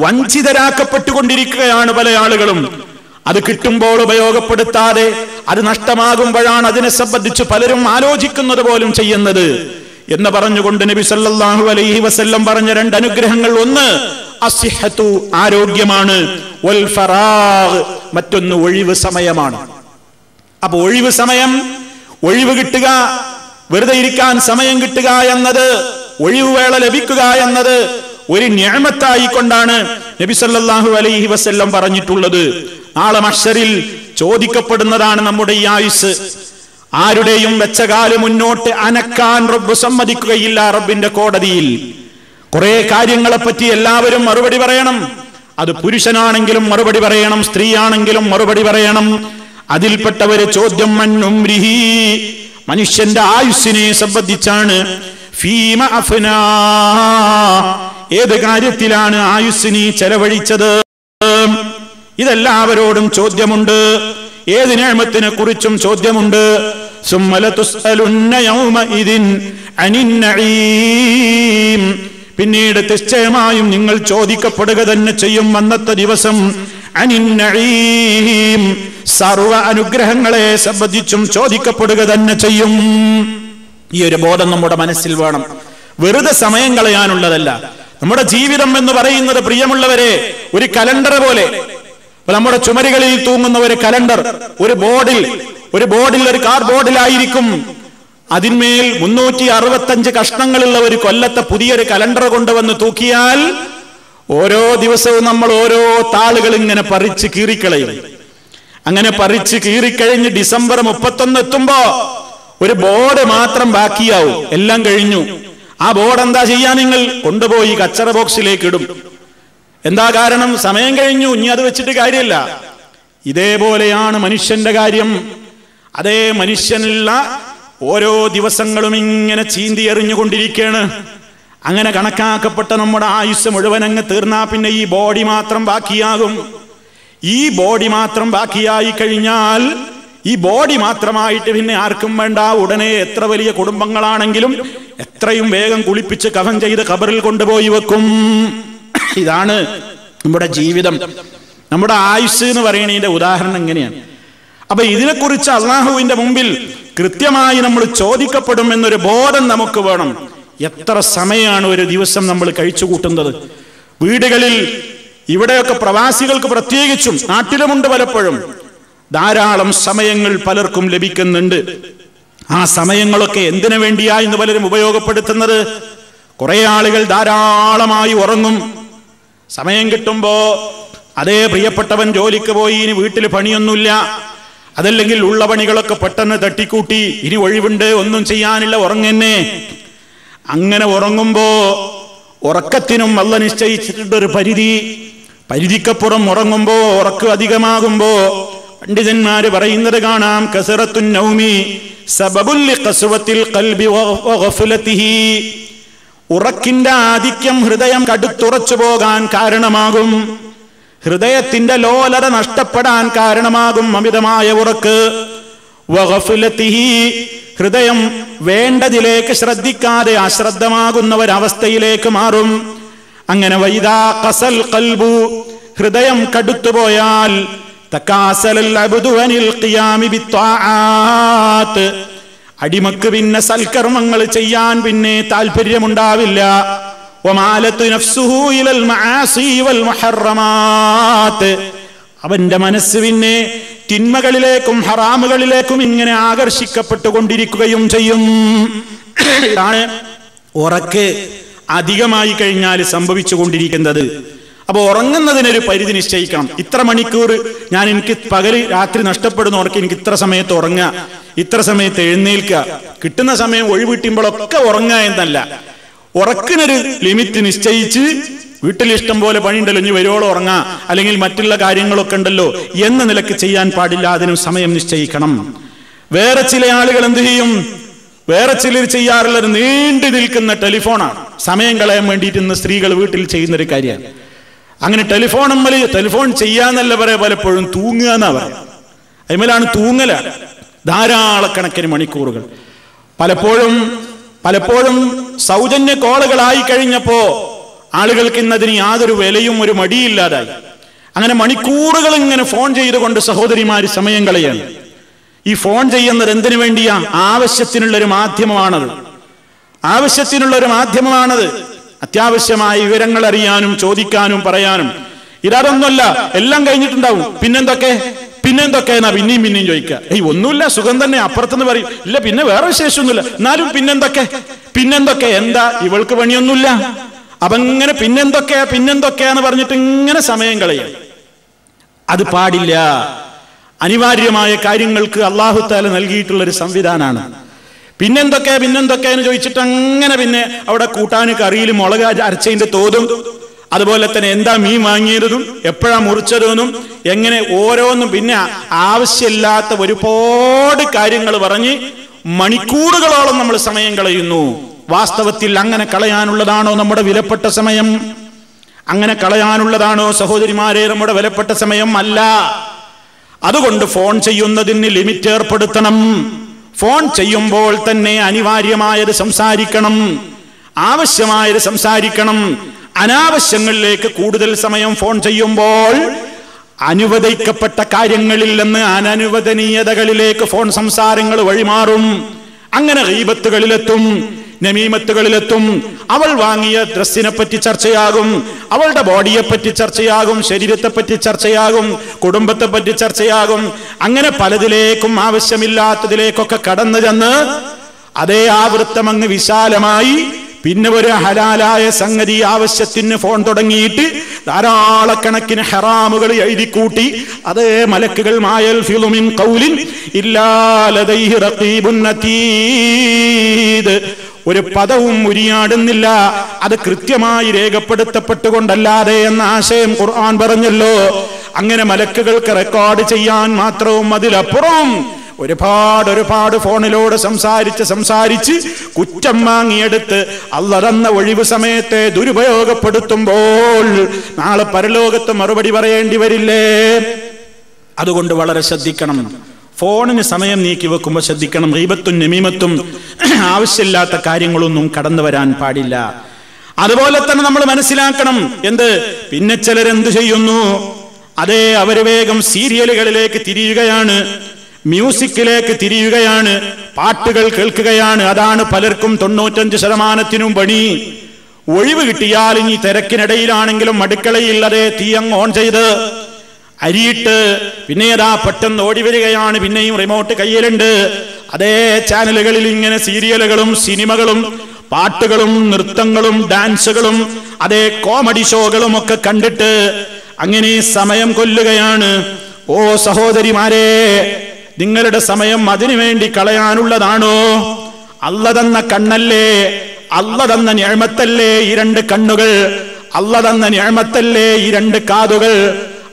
വഞ്ചിതരാക്കപ്പെട്ടുകൊണ്ടിരിക്കുകയാണ് പല ആളുകളും അത് കിട്ടുമ്പോൾ ഉപയോഗപ്പെടുത്താതെ അത് നഷ്ടമാകുമ്പോഴാണ് അതിനെ സംബന്ധിച്ച് പലരും ആലോചിക്കുന്നത് പോലും ചെയ്യുന്നത് എന്ന് പറഞ്ഞുകൊണ്ട് നബി സല്ലല്ലാഹു അലൈഹി വസല്ലം പറഞ്ഞ രണ്ട് അനുഗ്രഹങ്ങൾ ഒന്ന് അസിഹത്തു ആരോഗ്യമാണ് വൽ ഫറാഗ് മറ്റൊന്ന് ഒഴിവ് സമയമാണ് അപ്പൊ ഒഴിവ് സമയം ഒഴിവ് കിട്ടുക വെറുതെ ഇരിക്കാൻ സമയം കിട്ടുക എന്നത് ഒഴിവുവേള ലഭിക്കുക എന്നത് ഒരു ഞാമത്തായി കൊണ്ടാണ് നബി സല്ലല്ലാഹു അലൈഹി വസല്ലം പറഞ്ഞിട്ടുള്ളത് നാളെ മഷറിൽ ചോദിക്കപ്പെടുന്നതാണ് നമ്മുടെ ഈ ആയുസ് ആരുടെയും വെച്ച കാല് മുന്നോട്ട് അനക്കാൻ റബ്ബ് സമ്മതിക്കുകയില്ല റബ്ബിന്റെ കോടതിയിൽ കുറെ കാര്യങ്ങളെ പറ്റി എല്ലാവരും മറുപടി പറയണം അത് പുരുഷനാണെങ്കിലും മറുപടി പറയണം സ്ത്രീയാണെങ്കിലും മറുപടി പറയണം അതിൽപ്പെട്ടവര് ചോദ്യം മണ്ണും മനുഷ്യന്റെ ആയുസ്സിനെ സംബന്ധിച്ചാണ് ഫീമ അഫ്നാ ഏത് കാര്യത്തിലാണ് ആയുസ്സിനെ ചെലവഴിച്ചത് ഇതെല്ലാവരോടും ചോദ്യമുണ്ട് ഏത് നിയമത്തിനെ കുറിച്ചും ചോദ്യമുണ്ട് സുമ്മല തുസ്അലുന്ന യൗമഇദിൻ അനിൻ നഈം പിന്നീട് നിശ്ചയമായും നിങ്ങൾ ചോദിക്കപ്പെടുക തന്നെ ചെയ്യും അന്നത്തെ ദിവസം അനിൻ നഈം സർവ അനുഗ്രഹങ്ങളെ സംബന്ധിച്ചും ചോദിക്കപ്പെടുക തന്നെ ചെയ്യും ഈ ഒരു ബോധം നമ്മുടെ മനസ്സിൽ വേണം വെറുതെ സമയം കളയാനുള്ളതല്ല നമ്മുടെ ജീവിതം എന്ന് പറയുന്നത് പ്രിയമുള്ളവരെ ഒരു കലണ്ടർ പോലെ ഇപ്പൊ നമ്മുടെ ചുമരുകളിൽ തൂങ്ങുന്ന ഒരു കലണ്ടർ ഒരു ബോർഡിൽ ഒരു ബോർഡിൽ ഒരു കാർ ബോർഡിലായിരിക്കും അതിന്മേൽ മുന്നൂറ്റി അറുപത്തഞ്ച് കഷ്ണങ്ങളുള്ള ഒരു കൊല്ലത്തെ പുതിയൊരു കലണ്ടർ കൊണ്ടുവന്ന് തൂക്കിയാൽ ഓരോ ദിവസവും നമ്മൾ ഓരോ താളുകൾ ഇങ്ങനെ പറിച്ച് കീറിക്കളയും അങ്ങനെ പറിച്ച് കീറിക്കഴിഞ്ഞ് ഡിസംബർ മുപ്പത്തൊന്ന് എത്തുമ്പോ ഒരു ബോർഡ് മാത്രം ബാക്കിയാവും എല്ലാം കഴിഞ്ഞു ആ ബോർഡ് എന്താ ചെയ്യാൻ നിങ്ങൾ കൊണ്ടുപോയി കച്ചറ ബോക്സിലേക്ക് ഇടും എന്താ കാരണം സമയം കഴിഞ്ഞു ഇനി അത് വെച്ചിട്ട് കാര്യമില്ല ഇതേപോലെയാണ് മനുഷ്യന്റെ കാര്യം അതേ മനുഷ്യനുള്ള ഓരോ ദിവസങ്ങളും ഇങ്ങനെ ചീന്തി എറിഞ്ഞുകൊണ്ടിരിക്കുകയാണ് അങ്ങനെ കണക്കാക്കപ്പെട്ട നമ്മുടെ ആയുസ് മുഴുവൻ അങ്ങ് തീർന്നാ പിന്നെ ഈ ബോഡി മാത്രം ബാക്കിയാകും ഈ ബോഡി മാത്രം ബാക്കിയായി കഴിഞ്ഞാൽ ഈ ബോഡി മാത്രമായിട്ട് പിന്നെ ആർക്കും വേണ്ട ഉടനെ എത്ര വലിയ കുടുംബങ്ങളാണെങ്കിലും എത്രയും വേഗം കുളിപ്പിച്ച് കഫൻ ചെയ്ത് കബറിൽ കൊണ്ടുപോയി വെക്കും ഇതാണ് നമ്മുടെ ജീവിതം നമ്മുടെ ആയുസ് എന്ന് പറയുന്നതിന്റെ ഉദാഹരണം എങ്ങനെയാണ് അപ്പൊ ഇതിനെക്കുറിച്ച് അള്ളാഹുവിന്റെ മുമ്പിൽ കൃത്യമായി നമ്മൾ ചോദിക്കപ്പെടും എന്നൊരു ബോധം നമുക്ക് വേണം എത്ര സമയമാണ് ഒരു ദിവസം നമ്മൾ കഴിച്ചു കൂട്ടുന്നത് വീടുകളിൽ ഇവിടെയൊക്കെ പ്രവാസികൾക്ക് പ്രത്യേകിച്ചും നാട്ടിലുമുണ്ട് പലപ്പോഴും ധാരാളം സമയങ്ങൾ പലർക്കും ലഭിക്കുന്നുണ്ട് ആ സമയങ്ങളൊക്കെ എന്തിനു വേണ്ടിയാ ഇന്ന് പലരും ഉപയോഗപ്പെടുത്തുന്നത് കുറെ ആളുകൾ ധാരാളമായി ഉറങ്ങും സമയം കിട്ടുമ്പോ അതേ പ്രിയപ്പെട്ടവൻ ജോലിക്ക് പോയി ഇനി വീട്ടിൽ പണിയൊന്നുമില്ല അതല്ലെങ്കിൽ ഉള്ള പണികളൊക്കെ പെട്ടെന്ന് തട്ടിക്കൂട്ടി ഇനി ഒഴിവുണ്ട് ഒന്നും ചെയ്യാനില്ല ഉറങ്ങന്നെ അങ്ങനെ ഉറങ്ങുമ്പോ ഉറക്കത്തിനും അല്ല നിശ്ചയിച്ചിട്ടുണ്ട് ഒരു പരിധി പരിധിക്കപ്പുറം ഉറങ്ങുമ്പോ ഉറക്കം അധികമാകുമ്പോ പണ്ഡിതന്മാര് പറയുന്നത് കാണാം കസറത്തുൻ നൗമി സബബുല്ലി ഖസ്വത്തിൽ ഖൽബി വ- വഗഫ്ലതിഹി ഉറക്കിന്റെ ആധിക്യം ഹൃദയം കടുത്തുറച്ചു പോകാൻ കാരണമാകും ഹൃദയത്തിന്റെ ലോലത നഷ്ടപ്പെടാൻ കാരണമാകും അമിതമായ ഉറക്ക് വഗഫ്ലതിഹി ഹൃദയം വേണ്ടതിലേക്ക് ശ്രദ്ധിക്കാതെ അശ്രദ്ധമാകുന്ന ഒരവസ്ഥയിലേക്ക് മാറും അങ്ങനെ വൈദാ കസൽ കൽബു ഹൃദയം കടുത്തുപോയാൽ തക്കാസലൽ അബ്ദു അനിൽ ഖിയാമി ബിത്വാആത്ത് അടിമക്ക് പിന്നെ സൽക്കർമ്മങ്ങൾ ചെയ്യാൻ പിന്നെ താല്പര്യമുണ്ടാവില്ല വമാലത്തു നഫ്സുഹു ഇലൽ മആസി വൽ മുഹറമാത്ത് അവന്റെ മനസ്സ് പിന്നെ തിന്മകളിലേക്കും ഹറാമുകളിലേക്കും ഇങ്ങനെ ആകർഷിക്കപ്പെട്ടുകൊണ്ടിരിക്കുകയും ചെയ്യും ഇതാണ് ഉറക്ക് അധികമായി കഴിഞ്ഞാൽ സംഭവിച്ചു കൊണ്ടിരിക്കുന്നത് അപ്പൊ ഉറങ്ങുന്നതിനൊരു പരിധി നിശ്ചയിക്കണം ഇത്ര മണിക്കൂർ ഞാൻ എനിക്ക് പകല് രാത്രി നഷ്ടപ്പെടുന്ന ഉറക്കം എനിക്ക് ഇത്ര സമയത്ത് ഉറങ്ങുക ഇത്ര സമയത്ത് എഴുന്നേൽക്കുക കിട്ടുന്ന സമയം ഒഴിവിട്ടുമ്പോഴൊക്കെ ഉറങ്ങുക എന്നല്ല ഉറക്കിനൊരു ലിമിറ്റ് നിശ്ചയിച്ച് വീട്ടിൽ ഇഷ്ടം പോലെ പണിയുണ്ടല്ലോ ഇനി വരുവോളം ഉറങ്ങാ അല്ലെങ്കിൽ മറ്റുള്ള കാര്യങ്ങളൊക്കെ ഉണ്ടല്ലോ എന്ന നിലക്ക് ചെയ്യാൻ പാടില്ല അതിനും സമയം നിശ്ചയിക്കണം വേറെ ചില ആളുകൾ എന്ത് ചെയ്യും വേറെ ചിലർ ചെയ്യാറുള്ളത് നീണ്ടു നിൽക്കുന്ന ടെലിഫോണാണ് സമയം കളയാൻ വേണ്ടിയിട്ട് ഇന്ന് സ്ത്രീകൾ വീട്ടിൽ ചെയ്യുന്ന ഒരു കാര്യമാണ് അങ്ങനെ ടെലിഫോൺ നമ്മൾ ടെലിഫോൺ ചെയ്യാന്നല്ല പറയാ പലപ്പോഴും തൂങ്ങുക എന്നാ പറയാം അതിമേലാണ് തൂങ്ങലാണ് ധാരാളക്കണക്കിന് മണിക്കൂറുകൾ പലപ്പോഴും പലപ്പോഴും സൗജന്യ കോളുകളായി കഴിഞ്ഞപ്പോ ആളുകൾക്ക് ഇന്നതിന് യാതൊരു വിലയും ഒരു മടിയില്ലാതായി അങ്ങനെ മണിക്കൂറുകൾ ഇങ്ങനെ ഫോൺ ചെയ്തുകൊണ്ട് സഹോദരിമാര് സമയം കളയാണ് ഈ ഫോൺ ചെയ്യുന്നത് എന്തിനു വേണ്ടിയാ ആവശ്യത്തിനുള്ള ഒരു മാധ്യമമാണത് ആവശ്യത്തിനുള്ള ഒരു മാധ്യമമാണത് അത്യാവശ്യമായ വിവരങ്ങൾ അറിയാനും ചോദിക്കാനും പറയാനും ഇതൊന്നുമല്ല എല്ലാം കഴിഞ്ഞിട്ടുണ്ടാവും പിന്നെന്തൊക്കെ പിന്നെന്തൊക്കെ എന്നാ പിന്നെയും പിന്നെയും ചോദിക്കുക ഏയ് ഒന്നുമില്ല സുഖം തന്നെ അപ്പുറത്തുനിന്ന് പറയും ഇല്ല പിന്നെ വേറെ വിശേഷമൊന്നുമില്ല എന്നാലും പിന്നെന്തൊക്കെ പിന്നെന്തൊക്കെ എന്താ ഇവൾക്ക് പണിയൊന്നുമില്ല അപ്പൊ ഇങ്ങനെ പിന്നെന്തൊക്കെയാ പിന്നെന്തൊക്കെയാന്ന് പറഞ്ഞിട്ട് ഇങ്ങനെ സമയം കളയും അത് പാടില്ല അനിവാര്യമായ കാര്യങ്ങൾക്ക് അള്ളാഹുത്താല നൽകിയിട്ടുള്ള ഒരു സംവിധാനമാണ് പിന്നെന്തൊക്കെ പിന്നെന്തൊക്കെ എന്ന് ചോദിച്ചിട്ട് അങ്ങനെ പിന്നെ അവിടെ കൂട്ടാന് കറിയിൽ മുളക് അരച്ചതിന്റെ തോതും അതുപോലെ തന്നെ എന്താ മീൻ വാങ്ങിയതും എപ്പോഴാ മുറിച്ചതെന്നും എങ്ങനെ ഓരോന്നും പിന്നെ ആവശ്യമില്ലാത്ത ഒരുപാട് കാര്യങ്ങൾ പറഞ്ഞ് മണിക്കൂറുകളോളം നമ്മൾ സമയം കളയുന്നു വാസ്തവത്തിൽ അങ്ങനെ കളയാനുള്ളതാണോ നമ്മുടെ വിലപ്പെട്ട സമയം അങ്ങനെ കളയാനുള്ളതാണോ സഹോദരിമാരെ നമ്മുടെ വിലപ്പെട്ട സമയം അല്ല അതുകൊണ്ട് ഫോൺ ചെയ്യുന്നതിന് ലിമിറ്റ് ഏർപ്പെടുത്തണം ഫോൺ ചെയ്യുമ്പോൾ തന്നെ അനിവാര്യമായത് സംസാരിക്കണം ആവശ്യമായത് സംസാരിക്കണം അനാവശ്യങ്ങളിലേക്ക് കൂടുതൽ സമയം ഫോൺ ചെയ്യുമ്പോൾ അനുവദിക്കപ്പെട്ട കാര്യങ്ങളിൽ നിന്ന് അനനുവദനീയതകളിലേക്ക് ഫോൺ സംസാരങ്ങൾ വഴിമാറും അങ്ങനെ ഗീബത്തുകളിലെത്തും നമീമത്തുകളിലെത്തും അവൾ വാങ്ങിയ ഡ്രസ്സിനെ പറ്റി ചർച്ചയാകും അവളുടെ ബോഡിയെ പറ്റി ചർച്ചയാകും ശരീരത്തെ പറ്റി ചർച്ചയാകും കുടുംബത്തെ പറ്റി ചർച്ചയാകും അങ്ങനെ പലതിലേക്കും ആവശ്യമില്ലാത്തതിലേക്കൊക്കെ കടന്നു ചെന്ന് അതേ ആവൃത്തം അങ്ങ് വിശാലമായി പിന്നെ ഒരു ഹലാലായ സംഗതി ആവശ്യത്തിന് ഫോൺ തുടങ്ങിയിട്ട് ധാരാളക്കണക്കിന് ഹറാമുകൾ എഴുതിക്കൂട്ടി അതേ മലക്കുകൾ മായൽ ഫിലുമിൻ കൗലിൻ ഇല്ലാലതൈഹി റഖീബുൻ നതീദ് ഒരു പദവും ഉരിയാടുന്നില്ല അത് കൃത്യമായി രേഖപ്പെടുത്തപ്പെട്ടുകൊണ്ടല്ലാതെ എന്ന ആശയം ഖുർആൻ പറഞ്ഞല്ലോ അങ്ങനെ മലക്കുകൾക്ക് റെക്കോർഡ് ചെയ്യാൻ മാത്രവും അതിലപ്പുറം ഒരുപാട് ഒരുപാട് ഫോണിലൂടെ സംസാരിച്ച് സംസാരിച്ച് കുറ്റം വാങ്ങിയെടുത്ത് അല്ല തന്ന ഒഴിവ് സമയത്തെ ദുരുപയോഗപ്പെടുത്തുമ്പോൾ നാളെ പരലോകത്ത് മറുപടി പറയേണ്ടി വരില്ലേ അതുകൊണ്ട് വളരെ ശ്രദ്ധിക്കണം ഫോണിന് സമയം നീക്കി വെക്കുമ്പോൾ ശ്രദ്ധിക്കണം റീബത്തും നമീമത്തും ആവശ്യമില്ലാത്ത കാര്യങ്ങളൊന്നും കടന്നു വരാൻ പാടില്ല അതുപോലെ തന്നെ നമ്മൾ മനസ്സിലാക്കണം എന്ത് പിന്നെ ചിലരെന്ത് ചെയ്യുന്നു അതേ അവര് വേഗം സീരിയലുകളിലേക്ക് തിരിയുകയാണ് മ്യൂസിക്കിലേക്ക് തിരിയുകയാണ് പാട്ടുകൾ കേൾക്കുകയാണ് അതാണ് പലർക്കും തൊണ്ണൂറ്റഞ്ച് ശതമാനത്തിനും പണി ഒഴിവ് കിട്ടിയാൽ ഇനി തിരക്കിനിടയിലാണെങ്കിലും അടുക്കളയിൽ അതേ തീയങ് ഓൺ ചെയ്ത് അരിയിട്ട് പിന്നെ അതാ പെട്ടെന്ന് ഓടി വരികയാണ് പിന്നെയും റിമോട്ട് കയ്യിലുണ്ട് അതേ ചാനലുകളിൽ ഇങ്ങനെ സീരിയലുകളും സിനിമകളും പാട്ടുകളും നൃത്തങ്ങളും ഡാൻസുകളും അതേ കോമഡി ഷോകളും ഒക്കെ കണ്ടിട്ട് അങ്ങനെ സമയം കൊല്ലുകയാണ് ഓ സഹോദരിമാരെ നിങ്ങളുടെ സമയം അതിനു വേണ്ടി കളയാനുള്ളതാണോ അല്ല തന്ന കണ്ണല്ലേ അല്ല തന്ന ഞാമത്തല്ലേ ഈ രണ്ട് കണ്ണുകൾ അല്ല തന്ന ഞാമത്തല്ലേ ഈ രണ്ട് കാതുകൾ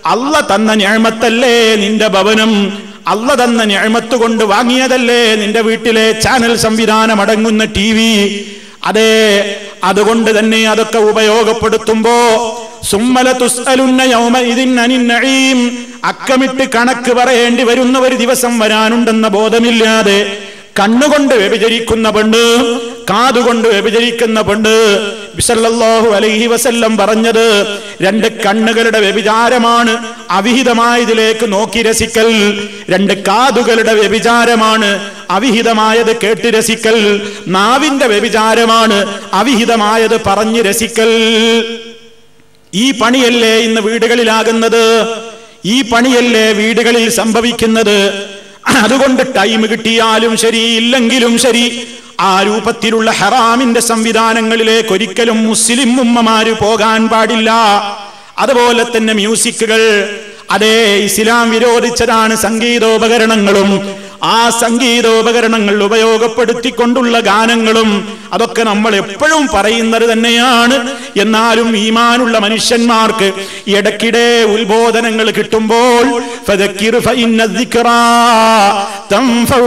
അല്ല തന്ന ഞാമത്തല്ലേ നിന്റെ ഭവനം അല്ല തന്ന ഞാമത്ത് കൊണ്ട് വാങ്ങിയതല്ലേ നിന്റെ വീട്ടിലെ ചാനൽ സംവിധാനം അടങ്ങുന്ന ടി വി അതെ അതുകൊണ്ട് തന്നെ അതൊക്കെ ഉപയോഗപ്പെടുത്തുമ്പോ സുമ്മല തുസ്അലുന്ന യൗമ ഇതിൻ അനിൻ നഈം അക്കമിട്ട് കണക്ക് പറയേണ്ടി വരുന്ന ഒരു ദിവസം വരാനുണ്ടെന്ന ബോധമില്ലാതെ കണ്ണുകൊണ്ട് വ്യഭിചരിക്കുന്ന പെണ്ണ് കാതുകൊണ്ട് വ്യഭിചരിക്കുന്ന പെണ്ണ് ബിസല്ലല്ലാഹു അലൈഹി വസല്ലം പറഞ്ഞത് രണ്ട് കണ്ണുകളുടെ വ്യഭിചാരമാണ് അവിഹിതമായതിലേക്ക് നോക്കി രസിക്കൽ രണ്ട് കാതുകളുടെ വ്യഭിചാരമാണ് അവിഹിതമായത് കേട്ട് രസിക്കൽ നാവിന്റെ വ്യഭിചാരമാണ് അവിഹിതമായത് പറഞ്ഞു രസിക്കൽ ഈ പണിയല്ലേ ഇന്ന് വീടുകളിലാകുന്നത് ഈ പണിയല്ലേ വീടുകളിൽ സംഭവിക്കുന്നത് അതുകൊണ്ട് ടൈം കിട്ടിയാലും ശരി ഇല്ലെങ്കിലും ശരി ആ രൂപത്തിലുള്ള ഹറാമിന്റെ സംവിധാനങ്ങളിലേക്ക് ഒരിക്കലും മുസ്ലിം ഉമ്മമാര് പോകാൻ പാടില്ല അതുപോലെ തന്നെ മ്യൂസിക്കുകൾ അതേ ഇസ്ലാം വിരോധിച്ചതാണ് സംഗീതോപകരണങ്ങളും ആ സംഗീതോപകരണങ്ങൾ ഉപയോഗപ്പെടുത്തിക്കൊണ്ടുള്ള ഗാനങ്ങളും അതൊക്കെ നമ്മൾ എപ്പോഴും പറയുന്നത് തന്നെയാണ് എന്നാലും ഈമാനുള്ള മനുഷ്യന്മാർക്ക് ഇടയ്ക്കിടെ ഉത്ബോധനങ്ങൾ കിട്ടുമ്പോൾ ഫദക്കിർ ഫഇന്ന الذِّكْرَى تَنفَعُ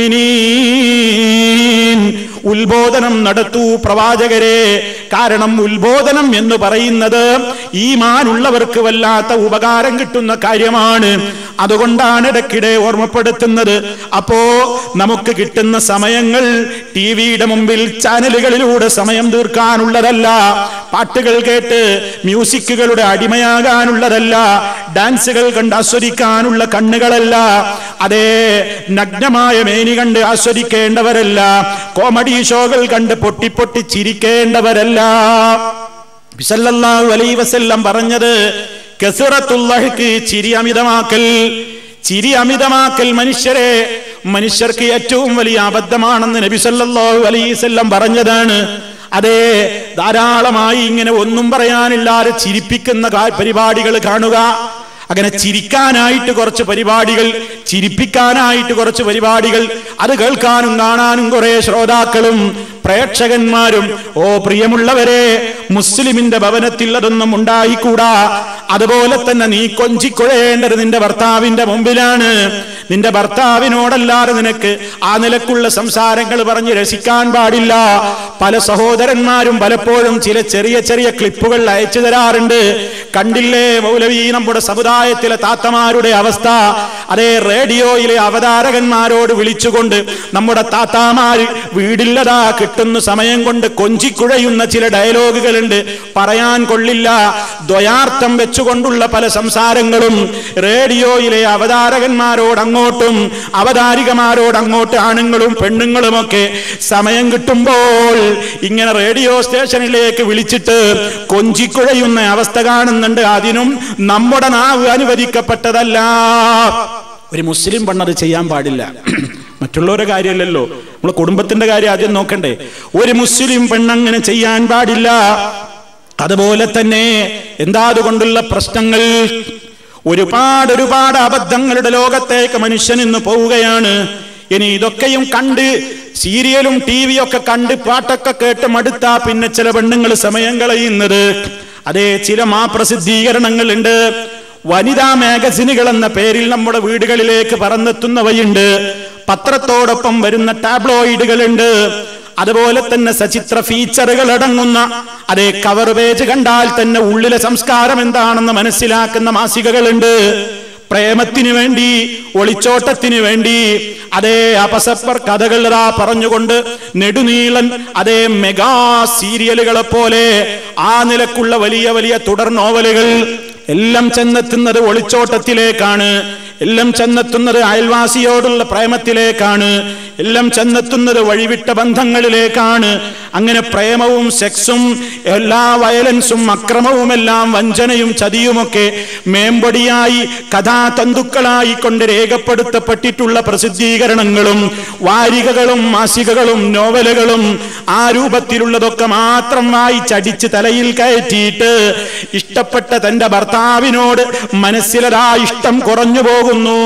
الْمُؤْمِنِينَ. ഉത്ബോധനം നടത്തൂ പ്രവാചകരെ കാരണം ഉത്ബോധനം എന്ന് പറയുന്നത് ഈമാനുള്ളവർക്ക് വല്ലാത്ത ഉപകാരം കിട്ടുന്ന കാര്യമാണ് അതുകൊണ്ടാണ് ഇടയ്ക്കിടെ ഓർമ്മപ്പെടുത്തുന്നത് അപ്പോ നമുക്ക് കിട്ടുന്ന സമയങ്ങൾ ടി വിയുടെ മുമ്പിൽ ചാനലുകളിലൂടെ സമയം തീർക്കാനുള്ളതല്ല പാട്ടുകൾ കേട്ട് മ്യൂസിക്കുകളുടെ അടിമയാകാനുള്ളതല്ല ഡാൻസുകൾ കണ്ട് ആസ്വദിക്കാനുള്ള കണ്ണുകളല്ല അതേ നഗ്നമായ മേനി കണ്ട് ആസ്വദിക്കേണ്ടവരല്ല കോമഡി ഷോകൾ കണ്ട് പൊട്ടി പൊട്ടി ചിരിക്കേണ്ടവരല്ല ബിസല്ലല്ലാഹു അലൈഹി വസല്ലം പറഞ്ഞത് കസറത്തുള്ളഹക്ക് ചിരി അമിതമാക്കൽ ചിരി അമിതമാക്കൽ മനുഷ്യരെ മനുഷ്യർക്ക് ഏറ്റവും വലിയ അബദ്ധമാണെന്ന് നബി സല്ലല്ലാഹു അലൈഹി വസല്ലം പറഞ്ഞതാണ് അതെ ധാരാളമായി ഇങ്ങനെ ഒന്നും പറയാനില്ലാതെ ചിരിപ്പിക്കുന്ന കാ- പരിപാടികൾ കാണുക അങ്ങനെ ചിരിക്കാനായിട്ട് കുറച്ച് പരിപാടികൾ ചിരിപ്പിക്കാനായിട്ട് കുറച്ച് പരിപാടികൾ അത് കേൾക്കാനും കാണാനും കുറെ ശ്രോതാക്കളും പ്രേക്ഷകന്മാരും ഓ പ്രിയമുള്ളവരെ മുസ്ലിമിന്റെ ഭവനത്തിൽ അതൊന്നും ഉണ്ടായിക്കൂടാ അതുപോലെ തന്നെ നീ കൊഞ്ചിക്കുഴയേണ്ടത് നിന്റെ ഭർത്താവിന്റെ മുമ്പിലാണ് നിന്റെ ഭർത്താവിനോടല്ലാതെ നിനക്ക് ആ നിലക്കുള്ള സംസാരങ്ങൾ പറഞ്ഞ് രസിക്കാൻ പാടില്ല പല സഹോദരന്മാരും പലപ്പോഴും ചില ചെറിയ ചെറിയ ക്ലിപ്പുകൾ അയച്ചു തരാറുണ്ട് കണ്ടില്ലേ മൗലവി നമ്മുടെ സമുദായത്തിലെ താത്തമാരുടെ അവസ്ഥ അതേ റേഡിയോയിലെ അവതാരകന്മാരോട് വിളിച്ചുകൊണ്ട് നമ്മുടെ താത്താമാര് വീടില്ലതാ കിട്ടുന്ന സമയം കൊണ്ട് കൊഞ്ചിക്കുഴയുന്ന ചില ഡയലോഗുകളുണ്ട് പറയാൻ കൊള്ളില്ല ദ്വയാർത്ഥം വെച്ചുകൊണ്ടുള്ള പല സംസാരങ്ങളും റേഡിയോയിലെ അവതാരകന്മാരോട് അങ്ങോട്ടും അവതാരികമാരോട് അങ്ങോട്ട് ആണുങ്ങളും പെണ്ണുങ്ങളുമൊക്കെ സമയം കിട്ടുമ്പോൾ ഇങ്ങനെ റേഡിയോ സ്റ്റേഷനിലേക്ക് വിളിച്ചിട്ട് കൊഞ്ചിക്കുഴയുന്ന അവസ്ഥ കാണുന്നുണ്ട് അതിനും നമ്മുടെ നാവ് അനുവദിക്കപ്പെട്ടതല്ല ഒരു മുസ്ലിം പെണ്ണത് ചെയ്യാൻ പാടില്ല മറ്റുള്ളവരുടെ കാര്യമല്ലല്ലോ നമ്മളെ കുടുംബത്തിന്റെ കാര്യം ആദ്യം നോക്കണ്ടേ ഒരു മുസ്ലിം പെണ്ണങ്ങനെ ചെയ്യാൻ പാടില്ല അതുപോലെ തന്നെ എന്താ അതുകൊണ്ടുള്ള പ്രശ്നങ്ങൾ ഒരുപാട് ഒരുപാട് അബദ്ധങ്ങളുടെ ലോകത്തേക്ക് മനുഷ്യൻ ഇന്ന് പോവുകയാണ് ഇനി ഇതൊക്കെയും കണ്ട് സീരിയലും ടി വിയും ഒക്കെ കണ്ട് പാട്ടൊക്കെ കേട്ട് മടുത്താ പിന്നെ ചില പെണ്ണുങ്ങൾ സമയം കളയുന്നത് അതേ ചില മാ പ്രസിദ്ധീകരണങ്ങളുണ്ട് വനിതാ മാഗസിനുകൾ എന്ന പേരിൽ നമ്മുടെ വീടുകളിലേക്ക് പറന്നെത്തുന്നവയുണ്ട് പത്രത്തോടൊപ്പം വരുന്ന ടാബ്ലോയിഡുകളുണ്ട് അതുപോലെ തന്നെ സചിത്ര ഫീച്ചറുകൾ അടങ്ങുന്ന അതേ കവർ പേജ് കണ്ടാൽ തന്നെ ഉള്ളിലെ സംസ്കാരം എന്താണെന്ന് മനസ്സിലാക്കുന്ന മാസികകളുണ്ട് പ്രേമത്തിന് വേണ്ടി ഒളിച്ചോട്ടത്തിന് വേണ്ടി അതേ അപസപ്പർ കഥകൾ ഇതാ പറഞ്ഞുകൊണ്ട് നെടുനീളൻ അതേ മെഗാ സീരിയലുകളെ പോലെ ആ നിലക്കുള്ള വലിയ വലിയ തുടർ നോവലുകൾ എല്ലാം ചെന്നെത്തുന്നത് ഒളിച്ചോട്ടത്തിലേക്കാണ് എല്ലാം ചെന്നെത്തുന്നത് അയൽവാസിയോടുള്ള പ്രേമത്തിലേക്കാണ് എല്ലാം ചെന്നെത്തുന്നത് വഴിവിട്ട ബന്ധങ്ങളിലേക്കാണ് അങ്ങനെ പ്രേമവും സെക്സും എല്ലാ വയലൻസും അക്രമവും എല്ലാം വഞ്ചനയും ചതിയുമൊക്കെ മേമ്പൊടിയായി കഥാതന്തുക്കളായി കൊണ്ട് രേഖപ്പെടുത്തപ്പെട്ടിട്ടുള്ള പ്രസിദ്ധീകരണങ്ങളും വാരികകളും മാസികകളും നോവലുകളും ആ രൂപത്തിലുള്ളതൊക്കെ മാത്രം വായിച്ചടിച്ച് തലയിൽ കയറ്റിയിട്ട് ഇഷ്ടപ്പെട്ട തന്റെ ഭർത്താവിനോട് മനസ്സിലതാ ഇഷ്ടം കുറഞ്ഞു പോകുന്നു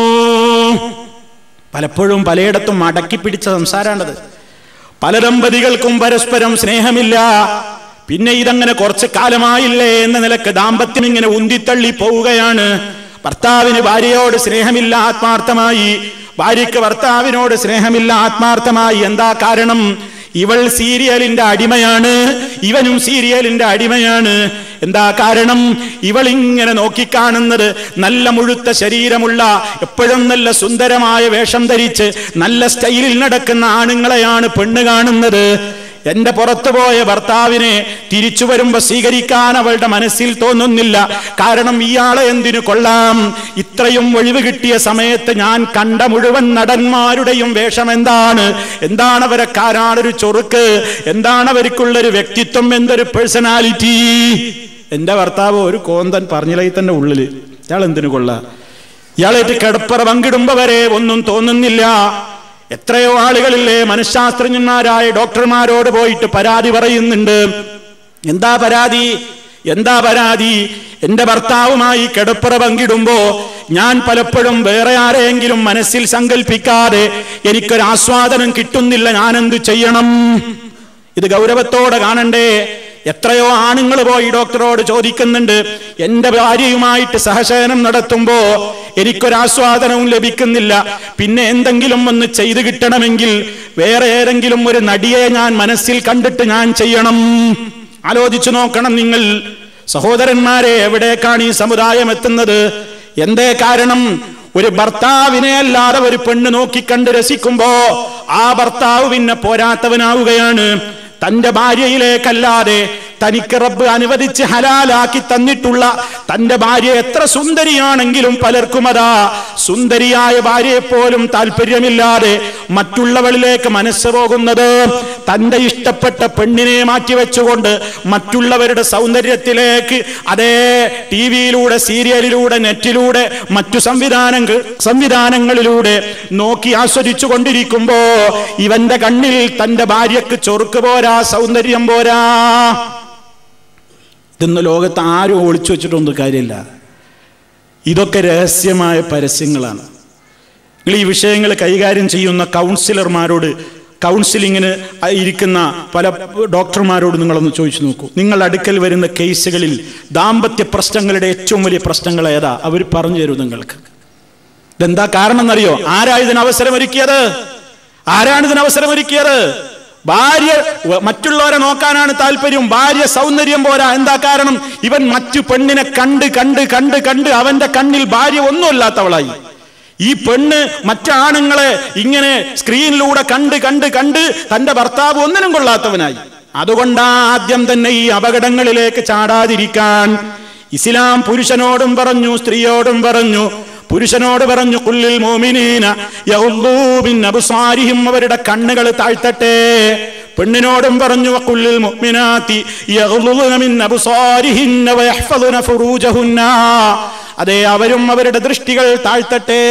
പലപ്പോഴും പലയിടത്തും അടക്കി പിടിച്ച സംസാരമാണത് പല ദമ്പതികൾക്കും പരസ്പരം സ്നേഹമില്ല പിന്നെ ഇതങ്ങനെ കുറച്ച് കാലമായില്ലേ എന്ന നിലക്ക് ദാമ്പത്യം ഇങ്ങനെ ഉന്തിത്തള്ളി പോവുകയാണ് ഭർത്താവിന് ഭാര്യയോട് സ്നേഹമില്ല ആത്മാർത്ഥമായി ഭാര്യയ്ക്ക് ഭർത്താവിനോട് സ്നേഹമില്ല ആത്മാർത്ഥമായി എന്താ കാരണം ഇവൾ സീരിയലിന്റെ അടിമയാണ് ഇവനും സീരിയലിന്റെ അടിമയാണ് എന്താ കാരണം ഇവൾ ഇങ്ങനെ നോക്കിക്കാണുന്നത് നല്ല മുഴുത്ത ശരീരമുള്ള എപ്പോഴും നല്ല സുന്ദരമായ വേഷം ധരിച്ച് നല്ല സ്റ്റൈലിൽ നടക്കുന്ന ആണുങ്ങളെയാണ് പെണ്ണ് കാണുന്നത് എന്റെ പുറത്തുപോയ ഭർത്താവിനെ തിരിച്ചു വരുമ്പോ സ്വീകരിക്കാൻ അവളുടെ മനസ്സിൽ തോന്നുന്നില്ല കാരണം ഇയാളെ എന്തിനു കൊള്ളാം ഇത്രയും ഒഴിവ് കിട്ടിയ സമയത്ത് ഞാൻ കണ്ട മുഴുവൻ നടന്മാരുടെയും വേഷം എന്താണ് എന്താണ് അവരെ കാരാണൊരു ചൊറുക്ക് എന്താണ് അവർക്കുള്ളൊരു വ്യക്തിത്വം എന്തൊരു പേഴ്സണാലിറ്റി എന്റെ ഭർത്താവ് ഒരു കോന്തൻ പറഞ്ഞില്ലേ തന്നെ ഉള്ളില് ഇയാൾ എന്തിനു കൊള്ളാം ഇയാളേറ്റ് കിടപ്പറ പങ്കിടുമ്പോ വരെ ഒന്നും തോന്നുന്നില്ല എത്രയോ ആളുകളില്ലേ മനഃശാസ്ത്രജ്ഞന്മാരായ ഡോക്ടർമാരോട് പോയിട്ട് പരാതി പറയുന്നുണ്ട് എന്താ പരാതി എന്താ പരാതി എന്റെ ഭർത്താവുമായി കിടപ്പറ പങ്കിടുമ്പോ ഞാൻ പലപ്പോഴും വേറെ ആരെയെങ്കിലും മനസ്സിൽ സങ്കല്പിക്കാതെ എനിക്കൊരു ആസ്വാദനം കിട്ടുന്നില്ല ഞാൻ എന്ത് ചെയ്യണം ഇത് ഗൗരവത്തോടെ കാണണ്ടേ എത്രയോ ആണുങ്ങൾ പോയി ഡോക്ടറോട് ചോദിക്കുന്നുണ്ട് എന്റെ ഭാര്യയുമായിട്ട് സഹശയനം നടത്തുമ്പോ എനിക്കൊരാസ്വാദനവും ലഭിക്കുന്നില്ല പിന്നെ എന്തെങ്കിലും ഒന്ന് ചെയ്തു കിട്ടണമെങ്കിൽ വേറെ ഏതെങ്കിലും ഒരു നടിയെ ഞാൻ മനസ്സിൽ കണ്ടിട്ട് ഞാൻ ചെയ്യണം ആലോചിച്ചു നോക്കണം നിങ്ങൾ സഹോദരന്മാരെ എവിടേക്കാണ് ഈ സമുദായം എത്തുന്നത് എന്തേ കാരണം ഒരു ഭർത്താവിനെ അല്ലാതെ ഒരു പെണ്ണ് നോക്കിക്കണ്ട് രസിക്കുമ്പോ ആ ഭർത്താവ് പിന്നെ പോരാത്തവനാവുകയാണ് തന്റെ ഭാര്യയിലേക്കല്ലാതെ തനിക്ക് റബ്ബ് അനുവദിച്ച് ഹലാലാക്കി തന്നിട്ടുള്ള തന്റെ ഭാര്യ എത്ര സുന്ദരിയാണെങ്കിലും പലർക്കും അതാ സുന്ദരിയായ ഭാര്യയെ പോലും താല്പര്യമില്ലാതെ മറ്റുള്ളവരിലേക്ക് മനസ്സ് പോകുന്നത് തന്റെ ഇഷ്ടപ്പെട്ട പെണ്ണിനെ മാറ്റിവെച്ചുകൊണ്ട് മറ്റുള്ളവരുടെ സൗന്ദര്യത്തിലേക്ക് അതേ ടി വിയിലൂടെ സീരിയലിലൂടെ നെറ്റിലൂടെ മറ്റു സംവിധാനങ്ങൾ സംവിധാനങ്ങളിലൂടെ നോക്കി ആസ്വദിച്ചു കൊണ്ടിരിക്കുമ്പോ ഇവന്റെ കണ്ണിൽ തന്റെ ഭാര്യക്ക് ചൊറുക്ക് പോരാ സൗന്ദര്യം പോരാ ഇന്ന് ലോകത്ത് ആരും ഒളിച്ചു വെച്ചിട്ടൊന്നും കാര്യമില്ല ഇതൊക്കെ രഹസ്യമായ പരസ്യങ്ങളാണ് നിങ്ങൾ ഈ വിഷയങ്ങൾ കൈകാര്യം ചെയ്യുന്ന കൗൺസിലർമാരോട് കൗൺസിലിങ്ങിന് ഇരിക്കുന്ന പല ഡോക്ടർമാരോട് നിങ്ങളൊന്ന് ചോദിച്ചു നോക്കൂ നിങ്ങൾ അടുക്കൽ വരുന്ന കേസുകളിൽ ദാമ്പത്യ പ്രശ്നങ്ങളുടെ ഏറ്റവും വലിയ പ്രശ്നങ്ങൾ ഏതാ അവർ പറഞ്ഞു തരും നിങ്ങൾക്ക് ഇതെന്താ കാരണം എന്നറിയോ ആരാ ഇതിന് അവസരമൊരുക്കിയത് ആരാണ് ഇതിന് അവസരമൊരുക്കിയത് ഭാര്യ മറ്റുള്ളവരെ നോക്കാനാണ് താല്പര്യം ഭാര്യ സൗന്ദര്യം പോരാ എന്താ കാരണം ഇവൻ മറ്റു പെണ്ണിനെ കണ്ട് കണ്ട് കണ്ട് കണ്ട് അവന്റെ കണ്ണിൽ ഭാര്യ ഒന്നുമല്ലാത്തവളായി ഈ പെണ്ണ് മറ്റാണുങ്ങളെ ഇങ്ങനെ സ്ക്രീനിലൂടെ കണ്ട് കണ്ട് കണ്ട് തന്റെ ഭർത്താവ് ഒന്നിനും കൊള്ളാത്തവനായി അതുകൊണ്ടാ ആദ്യം തന്നെ ഈ അപകടങ്ങളിലേക്ക് ചാടാതിരിക്കാൻ ഇസ്ലാം പുരുഷനോടും പറഞ്ഞു സ്ത്രീയോടും പറഞ്ഞു പുരുഷനോട് പറഞ്ഞു കുല്ലിൽ മോമിനീന അബുസാരിഹിം അവരുടെ കണ്ണുകൾ താഴ്ത്തട്ടെ പെണ്ണിനോടും പറഞ്ഞു കുല്ലിൽ മുഅ്മിനാത്തി മിൻ അബ്സാരിഹിന്ന വയഹ്ഫദുന ഫുറൂജഹുന്ന അതെ അവരും അവരുടെ ദൃഷ്ടികൾ താഴ്ത്തട്ടെ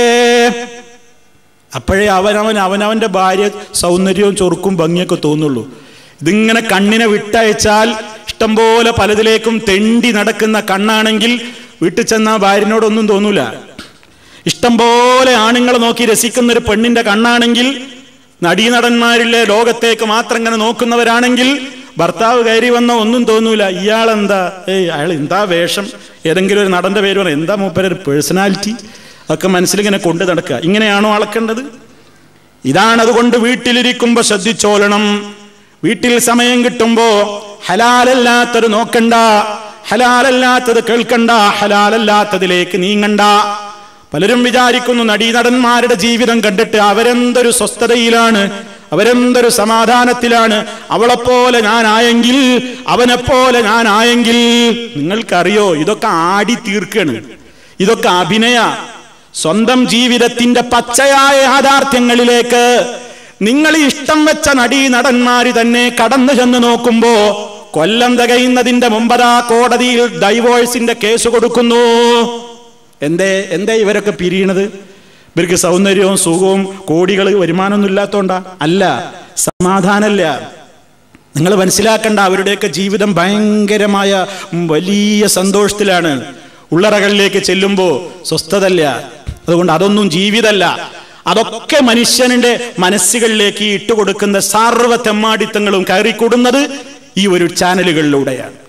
അപ്പോഴേ അവനവൻ അവനവന്റെ ഭാര്യ സൗന്ദര്യവും ചൊറുക്കും ഭംഗിയൊക്കെ തോന്നുള്ളൂ ഇതിങ്ങനെ കണ്ണിനെ വിട്ടയച്ചാൽ ഇഷ്ടംപോലെ പലതിലേക്കും തെണ്ടി നടക്കുന്ന കണ്ണാണെങ്കിൽ വീട്ടിൽ ചെന്ന ഭാര്യനോടൊന്നും തോന്നൂല ഇഷ്ടം പോലെ ആണുങ്ങളെ നോക്കി രസിക്കുന്ന ഒരു പെണ്ണിന്റെ കണ്ണാണെങ്കിൽ നടീനടന്മാരിലെ ലോകത്തേക്ക് മാത്രം ഇങ്ങനെ നോക്കുന്നവരാണെങ്കിൽ ഭർത്താവ് കയറി വന്ന ഒന്നും തോന്നൂല ഇയാളെന്താ ഏയ് അയാൾ എന്താ വേഷം ഏതെങ്കിലും ഒരു നടന്റെ പേര് പറയാം എന്താ മൂപ്പര ഒരു പേഴ്സണാലിറ്റി ഒക്കെ മനസ്സിലിങ്ങനെ കൊണ്ടു നടക്കുക ഇങ്ങനെയാണോ അളക്കേണ്ടത് ഇതാണ് അതുകൊണ്ട് വീട്ടിലിരിക്കുമ്പോ ശ്രദ്ധിച്ചോളണം വീട്ടിൽ സമയം കിട്ടുമ്പോ ഹലാലല്ലാത്തത് നോക്കണ്ട ഹലാലല്ലാത്തത് കേൾക്കണ്ട ഹലാലല്ലാത്തതിലേക്ക് നീങ്ങണ്ട പലരും വിചാരിക്കുന്നു നടീനടന്മാരുടെ ജീവിതം കണ്ടിട്ട് അവരെന്തൊരു സ്വസ്ഥതയിലാണ് അവരെന്തൊരു സമാധാനത്തിലാണ് അവളെപ്പോലെ ഞാനായെങ്കിൽ അവനെപ്പോലെ ഞാനായെങ്കിൽ നിങ്ങൾക്കറിയോ ഇതൊക്കെ ആടി തീർക്കാണ് ഇതൊക്കെ അഭിനയ സ്വന്തം ജീവിതത്തിന്റെ പച്ചയായ യാഥാർത്ഥ്യങ്ങളിലേക്ക് നിങ്ങൾ ഇഷ്ടം വെച്ച നടീ നടന്മാര് തന്നെ കടന്നു ചെന്ന് നോക്കുമ്പോ കൊല്ലം തികയുന്നതിന്റെ മുമ്പതാ കോടതിയിൽ ഡൈവോഴ്സിന്റെ കേസ് കൊടുക്കുന്നു എന്തേ എന്തേ ഇവരൊക്കെ പിരിയണത് ഇവർക്ക് സൗന്ദര്യവും സുഖവും കോടികൾ വരുമാനമൊന്നും ഇല്ലാത്തോണ്ടാ അല്ല സമാധാനമല്ല നിങ്ങൾ മനസ്സിലാക്കേണ്ട അവരുടെയൊക്കെ ജീവിതം ഭയങ്കരമായ വലിയ സന്തോഷത്തിലാണ് ഉള്ളറകളിലേക്ക് ചെല്ലുമ്പോൾ സ്വസ്ഥതല്ല അതുകൊണ്ട് അതൊന്നും ജീവിതമല്ല അതൊക്കെ മനുഷ്യന്റെ മനസ്സുകളിലേക്ക് ഇട്ടുകൊടുക്കുന്ന സർവ്വ തെമ്മാടിത്തങ്ങളും കയറിക്കൂടുന്നത് ഈ ഒരു ചാനലുകളിലൂടെയാണ്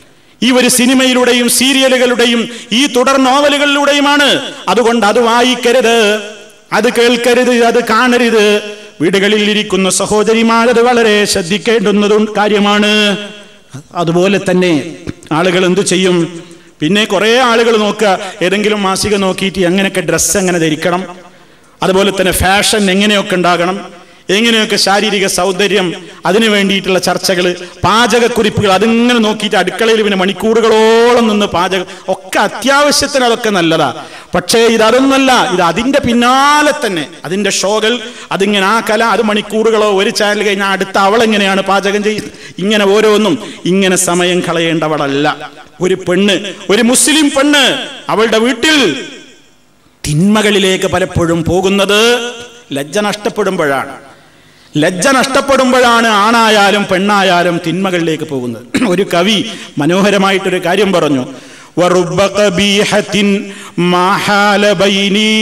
ഈ ഒരു സിനിമയിലൂടെയും സീരിയലുകളുടെയും ഈ തുടർ നോവലുകളിലൂടെയുമാണ് അതുകൊണ്ട് അത് വായിക്കരുത് അത് കേൾക്കരുത് അത് കാണരുത് വീടുകളിൽ ഇരിക്കുന്ന സഹോദരിമാർ അത് വളരെ ശ്രദ്ധിക്കേണ്ടുന്നതും കാര്യമാണ് അതുപോലെ തന്നെ ആളുകൾ എന്തു ചെയ്യും പിന്നെ കുറേ ആളുകൾ നോക്കുക ഏതെങ്കിലും മാസിക നോക്കിയിട്ട് എങ്ങനെയൊക്കെ ഡ്രസ്സ് എങ്ങനെ ധരിക്കണം അതുപോലെ തന്നെ ഫാഷൻ എങ്ങനെയൊക്കെ ഉണ്ടാകണം എങ്ങനെയൊക്കെ ശാരീരിക സൗന്ദര്യം അതിനു വേണ്ടിയിട്ടുള്ള ചർച്ചകൾ പാചകക്കുറിപ്പുകൾ അതിങ്ങനെ നോക്കിയിട്ട് അടുക്കളയിൽ പിന്നെ മണിക്കൂറുകളോളം നിന്ന് പാചകം ഒക്കെ അത്യാവശ്യത്തിന് അതൊക്കെ നല്ലതാ പക്ഷേ ഇത് അതൊന്നല്ല ഇത് അതിന്റെ പിന്നാലെ തന്നെ അതിന്റെ ഷോകൾ അതിങ്ങനെ ആ കല അത് മണിക്കൂറുകളോ ഒരു ചാനൽ കഴിഞ്ഞാൽ അടുത്ത അവളെങ്ങനെയാണ് പാചകം ചെയ്യുന്നത് ഇങ്ങനെ ഓരോന്നും ഇങ്ങനെ സമയം കളയേണ്ടവളല്ല ഒരു പെണ്ണ് ഒരു മുസ്ലിം പെണ്ണ് അവളുടെ വീട്ടിൽ തിന്മകളിലേക്ക് പലപ്പോഴും പോകുന്നത് ലജ്ജ നഷ്ടപ്പെടുമ്പോഴാണ് ലജ്ജ നഷ്ടപ്പെടുമ്പോഴാണ് ആണായാലും പെണ്ണായാലും തിന്മകളിലേക്ക് പോകുന്നത് ഒരു കവി മനോഹരമായിട്ടൊരു കാര്യം പറഞ്ഞു وَرُبَّ قَبِيحَةٍ مَا حَالَ بَيْنِي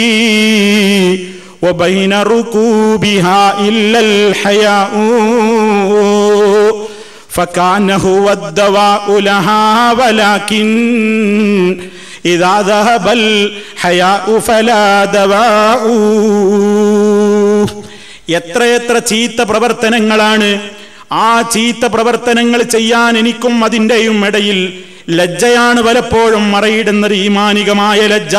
وَبَيْنَ رُكُوبِهَا إِلَّا الْحَيَاءُ فكان هو الدواء لها ولكن إذا ذهب الحياء فلا دواء എത്രയെത്ര ചീത്ത പ്രവർത്തനങ്ങളാണ് ആ ചീത്ത പ്രവർത്തനങ്ങൾ ചെയ്യാൻ എനിക്കും അതിൻ്റെയും ഇടയിൽ ലജ്ജയാണ് പലപ്പോഴും മറയിടുന്നത് ഈമാനികമായ ലജ്ജ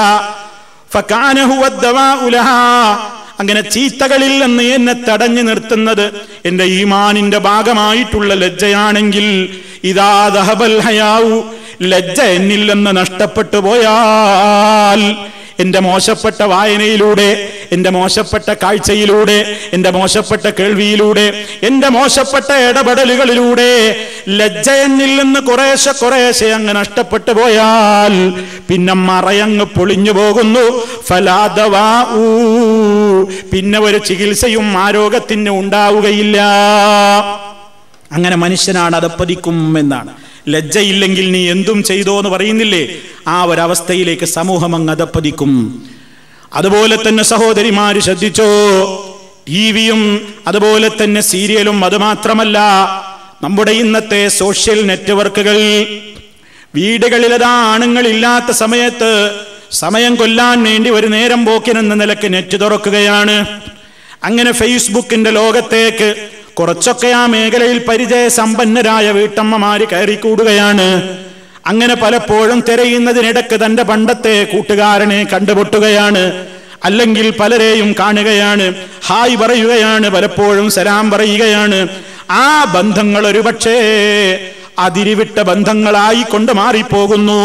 ഫക്കാനഹുവദ്ദവാഉലഹ അങ്ങനെ ചീത്തകളിൽ നിന്ന് എന്നെ തടഞ്ഞു നിർത്തുന്നത് എന്റെ ഈമാനിന്റെ ഭാഗമായിട്ടുള്ള ലജ്ജയാണെങ്കിൽ ഇതാ ദഹബൽ ഹയാവു ലജ്ജ എന്നിൽ നിന്ന് നഷ്ടപ്പെട്ടു പോയാൽ എന്റെ മോശപ്പെട്ട വായനയിലൂടെ എന്റെ മോശപ്പെട്ട കാഴ്ചയിലൂടെ എന്റെ മോശപ്പെട്ട കേൾവിയിലൂടെ എന്റെ മോശപ്പെട്ട ഇടപെടലുകളിലൂടെ ലജ്ജ എന്നിൽ നിന്ന് കുറേശ്ശെ കുറേശ്ശെ അങ്ങ് നഷ്ടപ്പെട്ടു പോയാൽ പിന്നെ മറയങ്ങ് പൊളിഞ്ഞു പോകുന്നു ഫലാദവാ പിന്നെ ഒരു ചികിത്സയും ആ രോഗത്തിന് ഉണ്ടാവുകയില്ല അങ്ങനെ മനുഷ്യനാണ് അതപ്പതിക്കും എന്നാണ് ലജ്ജയില്ലെങ്കിൽ നീ എന്തും ചെയ്തോ എന്ന് പറയുന്നില്ലേ ആ ഒരവസ്ഥയിലേക്ക് സമൂഹം അങ്ങ് അതപ്പതിക്കും അതുപോലെ തന്നെ സഹോദരിമാര് ശ്രദ്ധിച്ചോ ടി വിയും അതുപോലെ തന്നെ സീരിയലും അത് മാത്രമല്ല നമ്മുടെ ഇന്നത്തെ സോഷ്യൽ നെറ്റ്വർക്കുകൾ വീടുകളിലതാ ആണുങ്ങളില്ലാത്ത സമയത്ത് സമയം കൊല്ലാൻ വേണ്ടി ഒരു നേരം പോക്കിനെന്ന നിലക്ക് നെറ്റ് തുറക്കുകയാണ് അങ്ങനെ ഫേസ്ബുക്കിന്റെ ലോകത്തേക്ക് കുറച്ചൊക്കെ ആ മേഖലയിൽ പരിചയ സമ്പന്നരായ വീട്ടമ്മമാര് കയറിക്കൂടുകയാണ് അങ്ങനെ പലപ്പോഴും തിരയുന്നതിനിടക്ക് തന്റെ പണ്ടത്തെ കൂട്ടുകാരനെ കണ്ടുപൊട്ടുകയാണ് അല്ലെങ്കിൽ പലരെയും കാണുകയാണ് ഹായ് പറയുകയാണ് പലപ്പോഴും സലാം പറയുകയാണ് ആ ബന്ധങ്ങൾ ഒരുപക്ഷേ അതിരിവിട്ട ബന്ധങ്ങളായി കൊണ്ട് മാറിപ്പോകുന്നു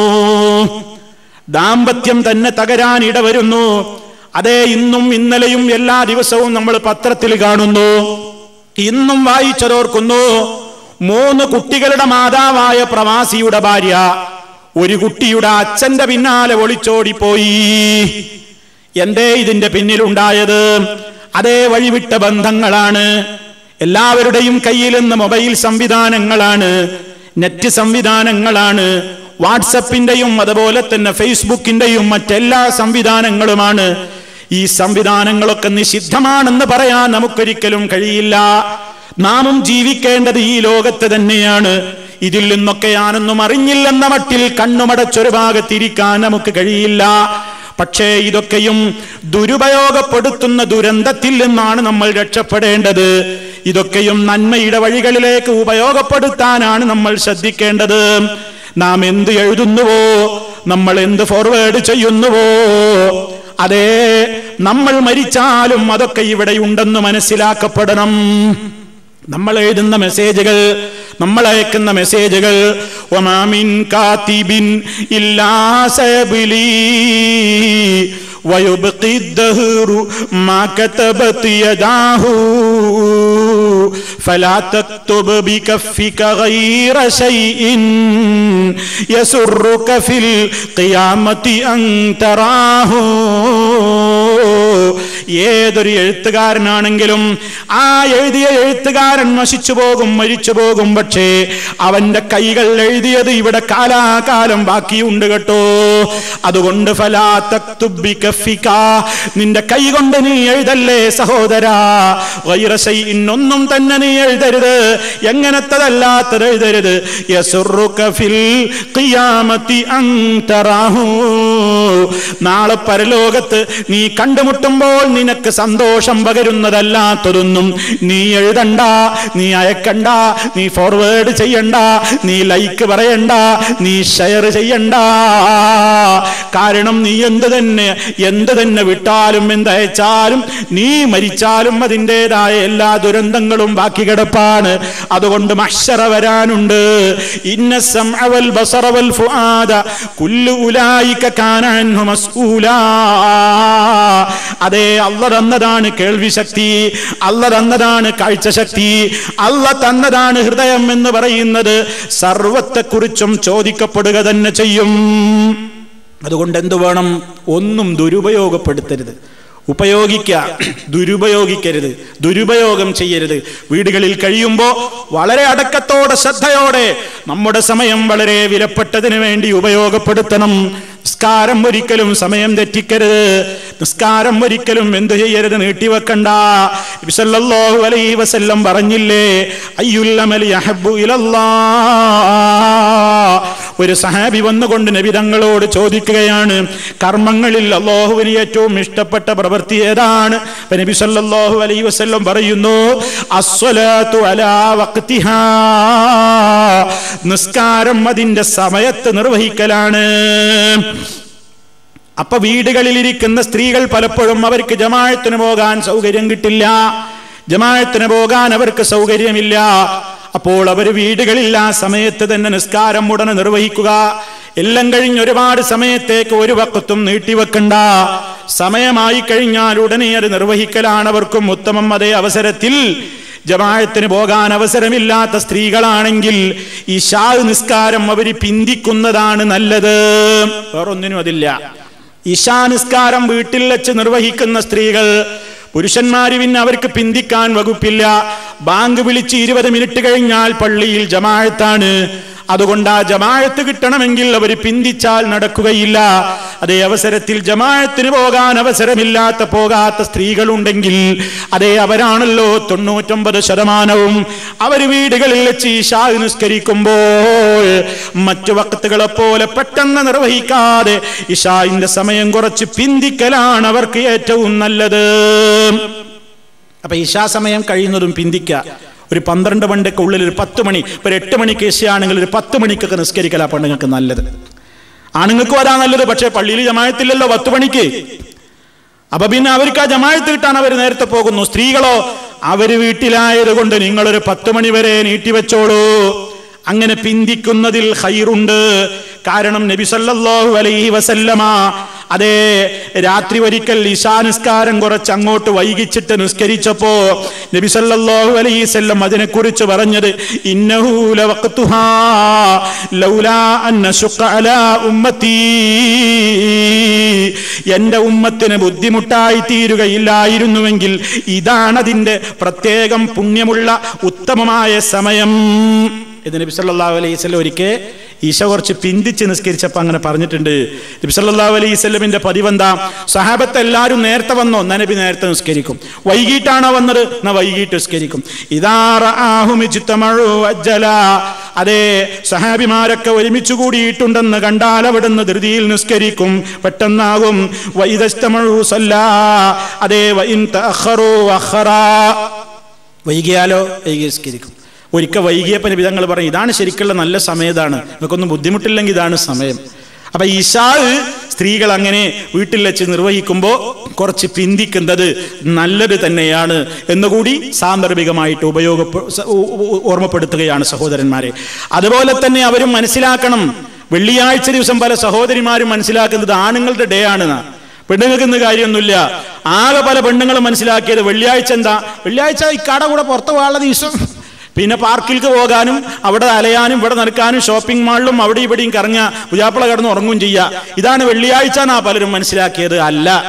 ദാമ്പത്യം തന്നെ തകരാൻ ഇടവരുന്നു അതേ ഇന്നും ഇന്നലെയും എല്ലാ ദിവസവും നമ്മൾ പത്രത്തിൽ കാണുന്നു ഇന്നും വായിച്ചതോർക്കുന്നു മൂന്ന് കുട്ടികളുടെ മാതാവായ പ്രവാസിയുടെ ഭാര്യ ഒരു കുട്ടിയുടെ അച്ഛന്റെ പിന്നാലെ ഒളിച്ചോടിപ്പോയി എന്തേ ഇതിന്റെ പിന്നിലുണ്ടായത് അതേ വഴിവിട്ട ബന്ധങ്ങളാണ് എല്ലാവരുടെയും കയ്യിൽ നിന്ന് മൊബൈൽ സംവിധാനങ്ങളാണ് നെറ്റ് സംവിധാനങ്ങളാണ് വാട്സപ്പിന്റെയും അതുപോലെ തന്നെ ഫേസ്ബുക്കിന്റെയും മറ്റെല്ലാ സംവിധാനങ്ങളുമാണ് ഈ സംവിധാനങ്ങളൊക്കെ നിഷിദ്ധമാണെന്ന് പറയാൻ നമുക്കൊരിക്കലും കഴിയില്ല നാമും ജീവിക്കേണ്ടത് ഈ ലോകത്ത് തന്നെയാണ് ഇതിൽ നിന്നൊക്കെ ഞാനൊന്നും അറിഞ്ഞില്ലെന്ന മട്ടിൽ കണ്ണുമടച്ചൊരു ഭാഗത്തിരിക്കാൻ നമുക്ക് കഴിയില്ല പക്ഷേ ഇതൊക്കെയും ദുരുപയോഗപ്പെടുത്തുന്ന ദുരന്തത്തിൽ നിന്നാണ് നമ്മൾ രക്ഷപ്പെടേണ്ടത് ഇതൊക്കെയും നന്മയുടെ വഴികളിലേക്ക് ഉപയോഗപ്പെടുത്താനാണ് നമ്മൾ ശ്രദ്ധിക്കേണ്ടത് നാം എന്ത് എഴുതുന്നുവോ നമ്മൾ എന്ത് ഫോർവേഡ് ചെയ്യുന്നുവോ അതേ നമ്മൾ മരിച്ചാലും അതൊക്കെ ഇവിടെ ഉണ്ടെന്ന് മനസ്സിലാക്കപ്പെടണം നമ്മൾ എഴുതുന്ന മെസ്സേജുകൾ നമ്മൾ അയക്കുന്ന മെസ്സേജുകൾ ഒമാമിൻ കാത്തിബിൻ ഇല്ലാസബിലി ويبقي الدهر ما كتبت يداه فلا تكتب بكفك غير شيء يسرك في القيامة أن تراه ഏതൊരു എഴുത്തുകാരനാണെങ്കിലും ആ എഴുതിയ എഴുത്തുകാരൻ നശിച്ചു പോകും മരിച്ചു പോകും പക്ഷേ അവന്റെ കൈകൾ എഴുതിയത് ഇവിടെ കാലാകാലം ബാക്കിയുണ്ട് കേട്ടോ അതുകൊണ്ട് ഫലാ തക്തുബ് ബികഫിക. നിന്റെ കൈ കൊണ്ട് നീ എഴുതല്ലേ സഹോദരാ ഗൈറ ശൈഇൻ ഒന്നും തന്നെ നീ എഴുതരുത് എങ്ങനത്തതല്ലാത്തത് എഴുതരുത് യസുറുക ഫിൽ ഖിയാമത്തി അൻ തറാഹു. നാളെ പരലോകത്ത് നീ കണ്ടുമുട്ടുമ്പോൾ നിനക്ക് സന്തോഷം പകരുന്നതല്ലാത്തതൊന്നും നീ എഴുതണ്ട നീ അയക്കണ്ട നീ ഫോർവേഡ് ചെയ്യണ്ട നീ ലൈക്ക് പറയണ്ട നീ ഷെയർ ചെയ്യണ്ട കാരണം നീ എന്ത് തന്നെ എന്ത് തന്നെ വിട്ടാലും എന്തയച്ചാലും നീ മരിച്ചാലും അതിൻ്റെതായ എല്ലാ ദുരന്തങ്ങളും ബാക്കി കിടപ്പാണ് അതുകൊണ്ട് മഷറ വരാനുണ്ട് ഇന്ന സംഅ വൽ ബസറ വൽ ഫുആദ കുല്ലു ഉലായിക കാന അൻഹു മസ്ഊലാ അതെ അല്ല തന്നതാണ് കേൾവി ശക്തി അല്ല തന്നതാണ് കാഴ്ചശക്തി അല്ല തന്നതാണ് ഹൃദയം എന്ന് പറയുന്നത് സർവത്തെക്കുറിച്ചും ചോദിക്കപ്പെടുക തന്നെ ചെയ്യും അതുകൊണ്ട് എന്തു വേണം ഒന്നും ദുരുപയോഗപ്പെടുത്തരുത് ഉപയോഗിക്കുക ദുരുപയോഗിക്കരുത് ദുരുപയോഗം ചെയ്യരുത് വീടുകളിൽ കഴിയുമ്പോൾ വളരെ അടക്കത്തോടെ ശ്രദ്ധയോടെ നമ്മുടെ സമയം വളരെ വിലപ്പെട്ടതിന് വേണ്ടി ഉപയോഗപ്പെടുത്തണം നിസ്കാരം ഒരിക്കലും സമയം തെറ്റിക്കരുത് നിസ്കാരം ഒരിക്കലും എന്തു ചെയ്യരുത് നീട്ടിവെക്കണ്ട നബി സല്ലല്ലാഹു അലൈഹി വസല്ലം പറഞ്ഞില്ലേ അയ്യുല്ലമലി അഹബ്ബു ഇലല്ലാ ഒരു സഹാബി വന്നുകൊണ്ട് നബി തങ്ങളോട് ചോദിക്കുകയാണ് കർമ്മങ്ങളിൽ അള്ളാഹുവിന് ഏറ്റവും ഇഷ്ടപ്പെട്ട പ്രവൃത്തി ഏതാണ് അപ്പൊ നബി സല്ലല്ലാഹു അലൈഹി വസല്ലം പറയുന്നു അസ്വലാത്തു അലാ വഖ്തിഹാ നിസ്കാരം അതിന്റെ സമയത്ത് നിർവഹിക്കലാണ് അപ്പൊ വീടുകളിലിരിക്കുന്ന സ്ത്രീകൾ പലപ്പോഴും അവർക്ക് ജമാഴത്തിന് പോകാൻ സൗകര്യം കിട്ടില്ല ജമാഴത്തിന് പോകാൻ അവർക്ക് സൗകര്യമില്ല അപ്പോൾ അവർ വീടുകളിൽ ആ സമയത്ത് തന്നെ നിസ്കാരം ഉടനെ നിർവഹിക്കുക എല്ലാം കഴിഞ്ഞ് ഒരുപാട് സമയത്തേക്ക് ഒരു വക്കത്തും നീട്ടിവെക്കണ്ട സമയമായി കഴിഞ്ഞാൽ ഉടനെ അത് നിർവഹിക്കലാണ് അവർക്കും ഉത്തമം അതേ അവസരത്തിൽ ജമാഴത്തിന് പോകാൻ അവസരമില്ലാത്ത സ്ത്രീകളാണെങ്കിൽ ഈ ഷാ നിസ്കാരം അവർ പിന്തിക്കുന്നതാണ് നല്ലത് വേറൊന്നിനും അതില്ല ഇശാ നിസ്കാരം വീട്ടിൽ വെച്ച് നിർവഹിക്കുന്ന സ്ത്രീകൾ പുരുഷന്മാര് പിന്നെ അവർക്ക് പിന്തിക്കാൻ വകുപ്പില്ല ബാങ്ക് വിളിച്ച് ഇരുപത് മിനിറ്റ് കഴിഞ്ഞാൽ പള്ളിയിൽ ജമാഴത്താണ് അതുകൊണ്ട് ആ ജമാഴത്ത് കിട്ടണമെങ്കിൽ അവർ പിന്തിച്ചാൽ നടക്കുകയില്ല അതേ അവസരത്തിൽ ജമാഴത്തിന് പോകാൻ അവസരമില്ലാത്ത പോകാത്ത സ്ത്രീകളുണ്ടെങ്കിൽ അതേ അവരാണല്ലോ തൊണ്ണൂറ്റൊമ്പത് ശതമാനവും അവർ വീടുകളിൽ വെച്ച് ഈശാ നിസ്കരിക്കുമ്പോൾ മറ്റു വക്തുകളെ പോലെ പെട്ടെന്ന് നിർവഹിക്കാതെ ഇഷായിന്റെ സമയം കുറച്ച് പിന്തിക്കലാണ് അവർക്ക് ഏറ്റവും നല്ലത് അപ്പൊ ഇഷാ സമയം കഴിയുന്നതും പിന്തിക്ക ഒരു പന്ത്രണ്ട് മണിക്ക് ഉള്ളിൽ ഒരു പത്ത് മണി ഒരു എട്ട് മണിക്ക് ഏഷ്യാണെങ്കിൽ ഒരു പത്ത് മണിക്കൊക്കെ നിസ്കരിക്കലാ പെണ്ണുങ്ങൾക്ക് നല്ലത് ആണുങ്ങൾക്കും അതാ നല്ലത് പക്ഷേ പള്ളിയിൽ ജമായത്തില്ലല്ലോ പത്ത് മണിക്ക് അപ്പൊ പിന്നെ അവർക്ക് ആ ജമായത്ത് കിട്ടാൻ അവർ നേരത്തെ പോകുന്നു സ്ത്രീകളോ അവര് വീട്ടിലായത് കൊണ്ട് നിങ്ങളൊരു പത്ത് മണി വരെ നീട്ടിവെച്ചോളൂ അങ്ങനെ പിന്തിക്കുന്നതിൽ ഹൈറുണ്ട് കാരണം നബി സല്ലല്ലാഹു അലൈഹി വസല്ലമ അതേ രാത്രി ഒരിക്കൽ ഇശാ നിസ്കാരം കുറച്ച് അങ്ങോട്ട് വൈകിച്ചിട്ട് നിസ്കരിച്ചപ്പോ നബി സല്ലല്ലാഹു അലൈഹി വസല്ലം അതിനെക്കുറിച്ച് പറഞ്ഞത് ഇന്നഹു ലവഖ്തുഹാ ലൗലാ അൻ നശുഖ അലാ ഉമ്മത്തി എന്റെ ഉമ്മത്തിന് ബുദ്ധിമുട്ടായി തീരുകയില്ലായിരുന്നുവെങ്കിൽ ഇതാണ് അതിന്റെ പ്രത്യേകം പുണ്യമുള്ള ഉത്തമമായ സമയം ഇത് നബി സല്ലല്ലാഹു അലൈഹി വസല്ലം ഒരിക്കൽ ഈശ കുറച്ച് പിന്തിച്ച് നിസ്കരിച്ചപ്പോൾ അങ്ങനെ പറഞ്ഞിട്ടുണ്ട് നബി സല്ലല്ലാഹു അലൈഹി വസല്ലമിന്റെ പതിവെന്താ സഹാബത്ത് എല്ലാവരും നേരത്തെ വന്നോ എന്നാ നബി നേരത്തെ നിസ്കരിക്കും വൈകിട്ടാണോ വന്നത് എന്നാ വൈകിട്ട് നിസ്കരിക്കും ഇദാ റആഹും ഇജ്തമഉ അജ്ജല അതെ സഹാബിമാരൊക്കെ ഒരുമിച്ച് കൂടിയിട്ടുണ്ടെന്ന് കണ്ടാൽ അവിടുന്ന് ധൃതിയിൽ നിസ്കരിക്കും പെട്ടെന്നാകും വൈദസ്തമഴു സല്ലാ അതെ വൈൻ തഅഖറു അഖറാ വൈകിയാലോ വൈകി നിസ്കരിക്കും ഒരിക്കൽ വൈകിയപ്പൻ വിധങ്ങൾ പറയും ഇതാണ് ശരിക്കുള്ള നല്ല സമയതാണ് നിങ്ങൾക്കൊന്നും ബുദ്ധിമുട്ടില്ലെങ്കിൽ ഇതാണ് സമയം അപ്പൊ ഇഷാ സ്ത്രീകൾ അങ്ങനെ വീട്ടിൽ വെച്ച് നിർവഹിക്കുമ്പോൾ കുറച്ച് പിന്തിക്കുന്നത് നല്ലത് തന്നെയാണ് എന്നുകൂടി സാന്ദർഭികമായിട്ട് ഉപയോഗ ഓർമ്മപ്പെടുത്തുകയാണ് സഹോദരന്മാരെ അതുപോലെ തന്നെ അവരും മനസ്സിലാക്കണം വെള്ളിയാഴ്ച ദിവസം പല സഹോദരിമാരും മനസ്സിലാക്കുന്നത് ആണുങ്ങളുടെ ഡേ ആണെന്നാ പെണ്ണുങ്ങൾക്ക് ഇന്ന് കാര്യമൊന്നുമില്ല ആകെ പല പെണ്ണുങ്ങളും മനസ്സിലാക്കിയത് വെള്ളിയാഴ്ച എന്താ വെള്ളിയാഴ്ച ഈ കട കൂടെ പുറത്തു പോകാനുള്ള ദിവസം പിന്നെ പാർക്കിലേക്ക് പോകാനും അവിടെ അലയാനും ഇവിടെ നടക്കാനും ഷോപ്പിംഗ് മാളിലും അവിടെ ഇവിടെയും കറങ്ങുക പുജാപ്പിള കിടന്ന് ഉറങ്ങുകയും ചെയ്യുക ഇതാണ് വെള്ളിയാഴ്ച എന്നാ പലരും മനസ്സിലാക്കിയത് അല്ല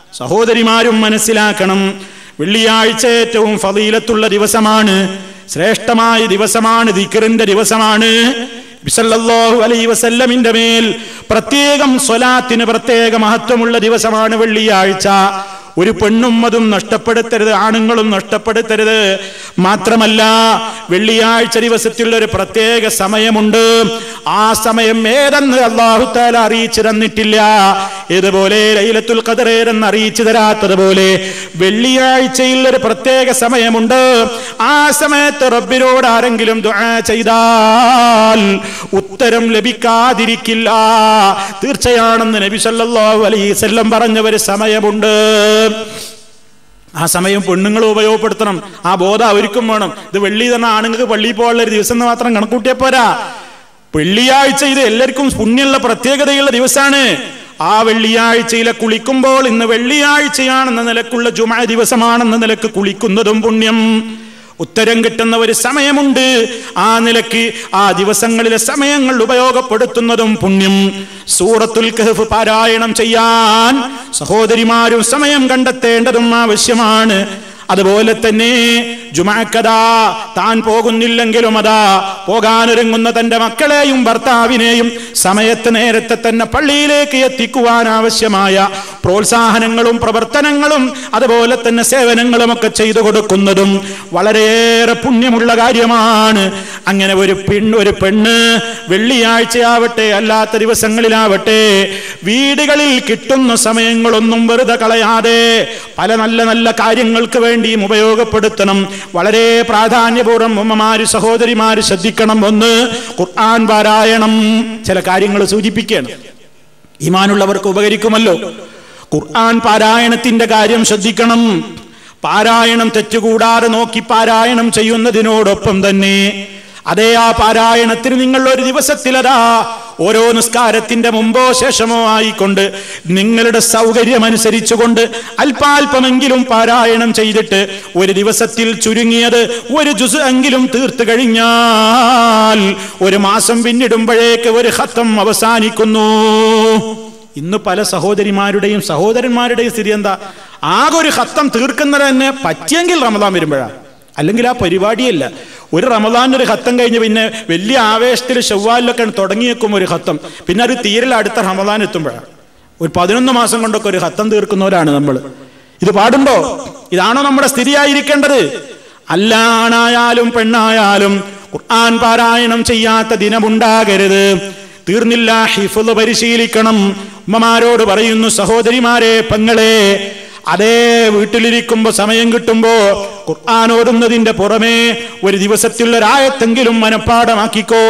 സഹോദരിമാരും മനസ്സിലാക്കണം വെള്ളിയാഴ്ച ഏറ്റവും ഫലീലത്തുള്ള ദിവസമാണ് ശ്രേഷ്ഠമായ ദിവസമാണ് ദിക്കറിന്റെ ദിവസമാണ് ബിസല്ലല്ലാഹു അലൈഹി വസല്ലമിന്റെ മേൽ പ്രത്യേകം സ്വലാത്തിന് പ്രത്യേക മഹത്വമുള്ള ദിവസമാണ് വെള്ളിയാഴ്ച ഒരു പെണ്ണും അതും നഷ്ടപ്പെടുത്തരുത് ആണുങ്ങളും നഷ്ടപ്പെടുത്തരുത് മാത്രമല്ല വെള്ളിയാഴ്ച ദിവസത്തിലുള്ള ഒരു പ്രത്യേക സമയമുണ്ട് ആ സമയം ഏതെന്ന് അള്ളാഹുത്താല അറിയിച്ചു തന്നിട്ടില്ല ഇതുപോലെ ലൈലത്തുൽ ഖദർ ഏതെന്ന് അറിയിച്ചു തരാത്തതുപോലെ വെള്ളിയാഴ്ചയിൽ ഒരു പ്രത്യേക സമയമുണ്ട് ആ സമയത്ത് റബ്ബിനോട് ആരെങ്കിലും ദുആ ചെയ്താൽ ഉത്തരം ലഭിക്കാതിരിക്കില്ല തീർച്ചയാണെന്ന് നബി സല്ലല്ലാഹു അലൈഹി വസല്ലം പറഞ്ഞ ഒരു സമയമുണ്ട് ആ സമയം പെണ്ണുങ്ങൾ ഉപയോഗപ്പെടുത്തണം ആ ബോധം അവർക്കും വേണം ഇത് വെള്ളി തന്നെ ആണുങ്ങൾക്ക് പള്ളിയിൽ പോകാനുള്ള ഒരു ദിവസം എന്ന് മാത്രം കണക്കൂട്ടിയ പോരാ വെള്ളിയാഴ്ച ഇത് എല്ലാവർക്കും പുണ്യമുള്ള പ്രത്യേകതയുള്ള ദിവസമാണ് ആ വെള്ളിയാഴ്ചയിലെ കുളിക്കുമ്പോൾ ഇന്ന് വെള്ളിയാഴ്ചയാണെന്ന നിലക്കുള്ള ജുമാ ദിവസമാണെന്ന നിലക്ക് കുളിക്കുന്നതും പുണ്യം ഉത്തരം കിട്ടുന്ന ഒരു സമയമുണ്ട് ആ നിലയ്ക്ക് ആ ദിവസങ്ങളിലെ സമയങ്ങൾ ഉപയോഗപ്പെടുത്തുന്നതും പുണ്യം സൂറത്തുൽ കഹഫ് പാരായണം ചെയ്യാൻ സഹോദരിമാരും സമയം കണ്ടെത്തേണ്ടതും ആവശ്യമാണ് അതുപോലെ തന്നെ ജുമാക്കഥാ താൻ പോകുന്നില്ലെങ്കിലും അതാ പോകാനൊരുങ്ങുന്ന തന്റെ മക്കളെയും ഭർത്താവിനെയും സമയത്ത് നേരത്തെ തന്നെ പള്ളിയിലേക്ക് എത്തിക്കുവാൻ ആവശ്യമായ പ്രോത്സാഹനങ്ങളും പ്രവർത്തനങ്ങളും അതുപോലെ തന്നെ സേവനങ്ങളും ഒക്കെ ചെയ്തു കൊടുക്കുന്നതും വളരെയേറെ പുണ്യമുള്ള കാര്യമാണ് അങ്ങനെ ഒരു പെണ്ണ് ഒരു പെണ്ണ് വെള്ളിയാഴ്ചയാവട്ടെ അല്ലാത്ത ദിവസങ്ങളിലാവട്ടെ വീടുകളിൽ കിട്ടുന്ന സമയങ്ങളൊന്നും വെറുതെ കളയാതെ പല നല്ല നല്ല കാര്യങ്ങൾക്ക് വേണ്ടിയും ഉപയോഗപ്പെടുത്തണം വളരെ പ്രാധാന്യപൂർവ്വം ഉമ്മമാര് സഹോദരിമാര് ശ്രദ്ധിക്കണം ഒന്ന് ഖുർആൻ പാരായണം ചില കാര്യങ്ങൾ സൂചിപ്പിക്കുകയാണ് ഈമാനുള്ളവർക്ക് ഉപകരിക്കുമല്ലോ ഖുർആൻ പാരായണത്തിന്റെ കാര്യം ശ്രദ്ധിക്കണം പാരായണം തെറ്റുകൂടാതെ നോക്കി പാരായണം ചെയ്യുന്നതിനോടൊപ്പം തന്നെ അതേ ആ പാരായണത്തിന് നിങ്ങൾ ഒരു ദിവസത്തിലതാ ഓരോ നിസ്കാരത്തിന്റെ മുമ്പോ ശേഷമോ ആയിക്കൊണ്ട് നിങ്ങളുടെ സൗകര്യമനുസരിച്ചുകൊണ്ട് അല്പാൽപമെങ്കിലും പാരായണം ചെയ്തിട്ട് ഒരു ദിവസത്തിൽ ചുരുങ്ങിയത് ഒരു ജുസ് എങ്കിലും തീർത്തു കഴിഞ്ഞാൽ ഒരു മാസം പിന്നിടുമ്പോഴേക്ക് ഒരു ഹത്തം അവസാനിക്കുന്നു ഇന്ന് പല സഹോദരിമാരുടെയും സഹോദരന്മാരുടെയും സ്ഥിതി എന്താ ആകെ ഒരു ഹത്തം തീർക്കുന്നത് തന്നെ പറ്റിയെങ്കിൽ റമദാൻ വരുമ്പോഴാണ് അല്ലെങ്കിൽ ആ പരിപാടിയല്ല ഒരു റമദാൻ ഒരു ഹത്തം കഴിഞ്ഞ് പിന്നെ വലിയ ആവേശത്തിൽ ചൊവ്വാലിലൊക്കെ തുടങ്ങിയേക്കും ഒരു ഹത്തം പിന്നെ അത് തീരല അടുത്ത റമദാൻ എത്തുമ്പോഴാണ് ഒരു പതിനൊന്ന് മാസം കൊണ്ടൊക്കെ ഒരു ഹത്തം തീർക്കുന്നവരാണ് നമ്മൾ ഇത് പാടുണ്ടോ ഇതാണോ നമ്മുടെ സ്ഥിതിയായിരിക്കേണ്ടത് അല്ല ആണായാലും പെണ്ണായാലും ഖുർആൻ പാരായണം ചെയ്യാത്ത ദിനമുണ്ടാകരുത് തീർന്നില്ല ഹിഫുദ് പരിശീലിക്കണം ഉമ്മമാരോട് പറയുന്നു സഹോദരിമാരെ പെങ്ങളെ അതേ വീട്ടിലിരിക്കുമ്പോ സമയം കിട്ടുമ്പോ ഖുർആൻ ഓതുന്നതിന്റെ പുറമേ ഒരു ദിവസത്തിൽ ഒരായത്തെങ്കിലും മനഃപ്പാടമാക്കിക്കോ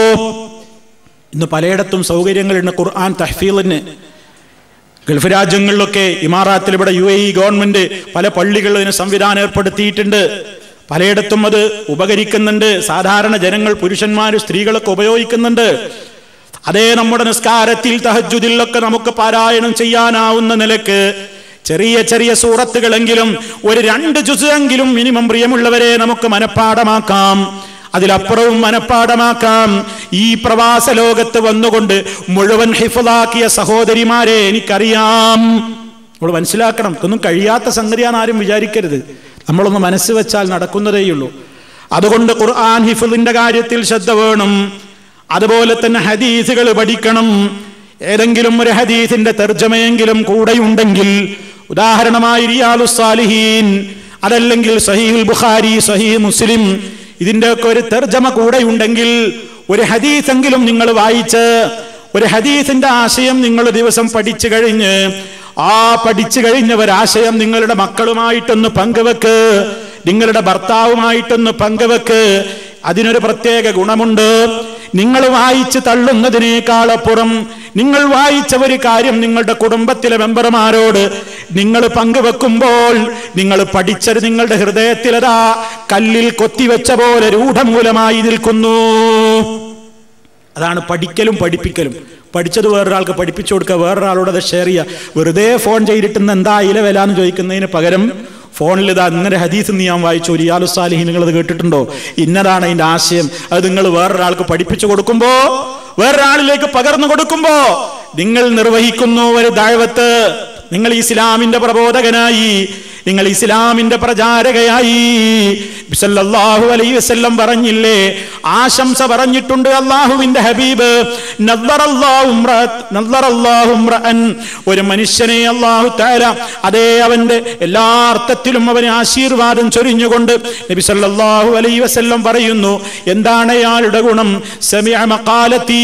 ഇന്ന് പലയിടത്തും സൗകര്യങ്ങളുണ്ട് ഖുർആൻ തഹ്ഫീലിന് ഗൾഫ് രാജ്യങ്ങളിലൊക്കെ ഇമാറാത്തിൽ ഇവിടെ യു എ ഇ ഗവൺമെന്റ് പല പള്ളികളിൽ ഇതിന് സംവിധാനം ഏർപ്പെടുത്തിയിട്ടുണ്ട് പലയിടത്തും അത് ഉപകരിക്കുന്നുണ്ട് സാധാരണ ജനങ്ങൾ പുരുഷന്മാരും സ്ത്രീകളൊക്കെ ഉപയോഗിക്കുന്നുണ്ട് അതേ നമ്മുടെ നിസ്കാരത്തിൽ തഹജുദിലൊക്കെ നമുക്ക് പാരായണം ചെയ്യാനാവുന്ന നിലക്ക് ചെറിയ ചെറിയ സൂറത്തുകളെങ്കിലും ഒരു രണ്ട് ജുസെങ്കിലും മിനിമം പ്രിയമുള്ളവരെ നമുക്ക് മനഃപ്പാടമാക്കാം അതിലപ്പുറവും മനഃപ്പാടമാക്കാം ഈ പ്രവാസ ലോകത്ത് വന്നുകൊണ്ട് മുഴുവൻ ഹിഫലാക്കിയ സഹോദരിമാരെ എനിക്കറിയാം നമ്മൾ മനസ്സിലാക്കണം ഇതൊന്നും കഴിയാത്ത സംഗതിയാണ് ആരും വിചാരിക്കരുത് നമ്മളൊന്ന് മനസ്സ് വെച്ചാൽ നടക്കുന്നതേയുള്ളൂ അതുകൊണ്ട് ഖുർആൻ ഹിഫലിന്റെ കാര്യത്തിൽ ശ്രദ്ധ വേണം അതുപോലെ തന്നെ ഹദീസുകൾ പഠിക്കണം ഏതെങ്കിലും ഒരു ഹദീസിന്റെ തർജ്ജമയെങ്കിലും കൂടെയുണ്ടെങ്കിൽ ഉദാഹരണമായി റിയാലു സാലിഹീൻ അതല്ലെങ്കിൽ സഹീൽ ബുഖാരി സഹീഹ് മുസ്ലിം ഇതിന്റെയൊക്കെ ഒരു തർജ്ജമ കൂടെയുണ്ടെങ്കിൽ ഒരു ഹദീസെങ്കിലും നിങ്ങൾ വായിച്ച് ഒരു ഹദീസിന്റെ ആശയം നിങ്ങൾ ദിവസം പഠിച്ചു കഴിഞ്ഞ് ആ പഠിച്ചു കഴിഞ്ഞ ഒരാശയം നിങ്ങളുടെ മക്കളുമായിട്ടൊന്ന് പങ്കുവെക്ക് നിങ്ങളുടെ ഭർത്താവുമായിട്ടൊന്ന് പങ്കുവെക്ക് അതിനൊരു പ്രത്യേക ഗുണമുണ്ട് നിങ്ങൾ വായിച്ച് തള്ളുന്നതിനേക്കാളപ്പുറം നിങ്ങൾ വായിച്ച ഒരു കാര്യം നിങ്ങളുടെ കുടുംബത്തിലെ മെമ്പർമാരോട് നിങ്ങൾ പങ്കുവെക്കുമ്പോൾ നിങ്ങൾ പഠിച്ചത് നിങ്ങളുടെ ഹൃദയത്തിലതാ കല്ലിൽ കൊത്തിവെച്ച പോലെ രൂഢമൂലമായി നിൽക്കുന്നു അതാണ് പഠിക്കലും പഠിപ്പിക്കലും പഠിച്ചത് വേറൊരാൾക്ക് പഠിപ്പിച്ചു കൊടുക്കുക വേറൊരാളോട് അത് ഷെയർ ചെയ്യുക വെറുതെ ഫോൺ ചെയ്തിട്ടുന്ന് എന്താ ഇല വില എന്ന് ചോദിക്കുന്നതിന് പകരം ഫോണിൽ ഇതാ ഇങ്ങനെ ഹദീസ് നീ ഞാൻ വായിച്ചു റിയാലു സാലിഹി നിങ്ങൾ അത് കേട്ടിട്ടുണ്ടോ ഇന്നതാണ് അതിന്റെ ആശയം അത് നിങ്ങൾ വേറൊരാൾക്ക് പഠിപ്പിച്ചു കൊടുക്കുമ്പോ വേറൊരാളിലേക്ക് പകർന്നു കൊടുക്കുമ്പോ നിങ്ങൾ നിർവഹിക്കുന്നു ഒരു ദാഴ്വത്ത് നിങ്ങൾ ഇസ്ലാമിന്റെ പ്രബോധകനായി നിങ്ങൾ ഇസ്ലാമിന്റെ പ്രചാരകയായി സല്ലല്ലാഹു അലൈഹി വസല്ലം പറഞ്ഞില്ലേ ആശംസ പറഞ്ഞിട്ടുണ്ട് അള്ളാഹുവിന്റെ ഹബീബ് നദ്ദറല്ലാഹു ഇമ്രഅത്ത് നദ്ദറല്ലാഹു ഇമ്രഅൻ ഒരു മനുഷ്യനെ അള്ളാഹു തആല അതേ അവന്റെ എല്ലാ അർത്ഥത്തിലും അവന് ആശീർവാദം ചൊരിഞ്ഞുകൊണ്ട് നബി സല്ലല്ലാഹു അലൈഹി വസല്ലം പറയുന്നു എന്താണ് അയാളുടെ ഗുണം സമിഅ മഖാലത്തി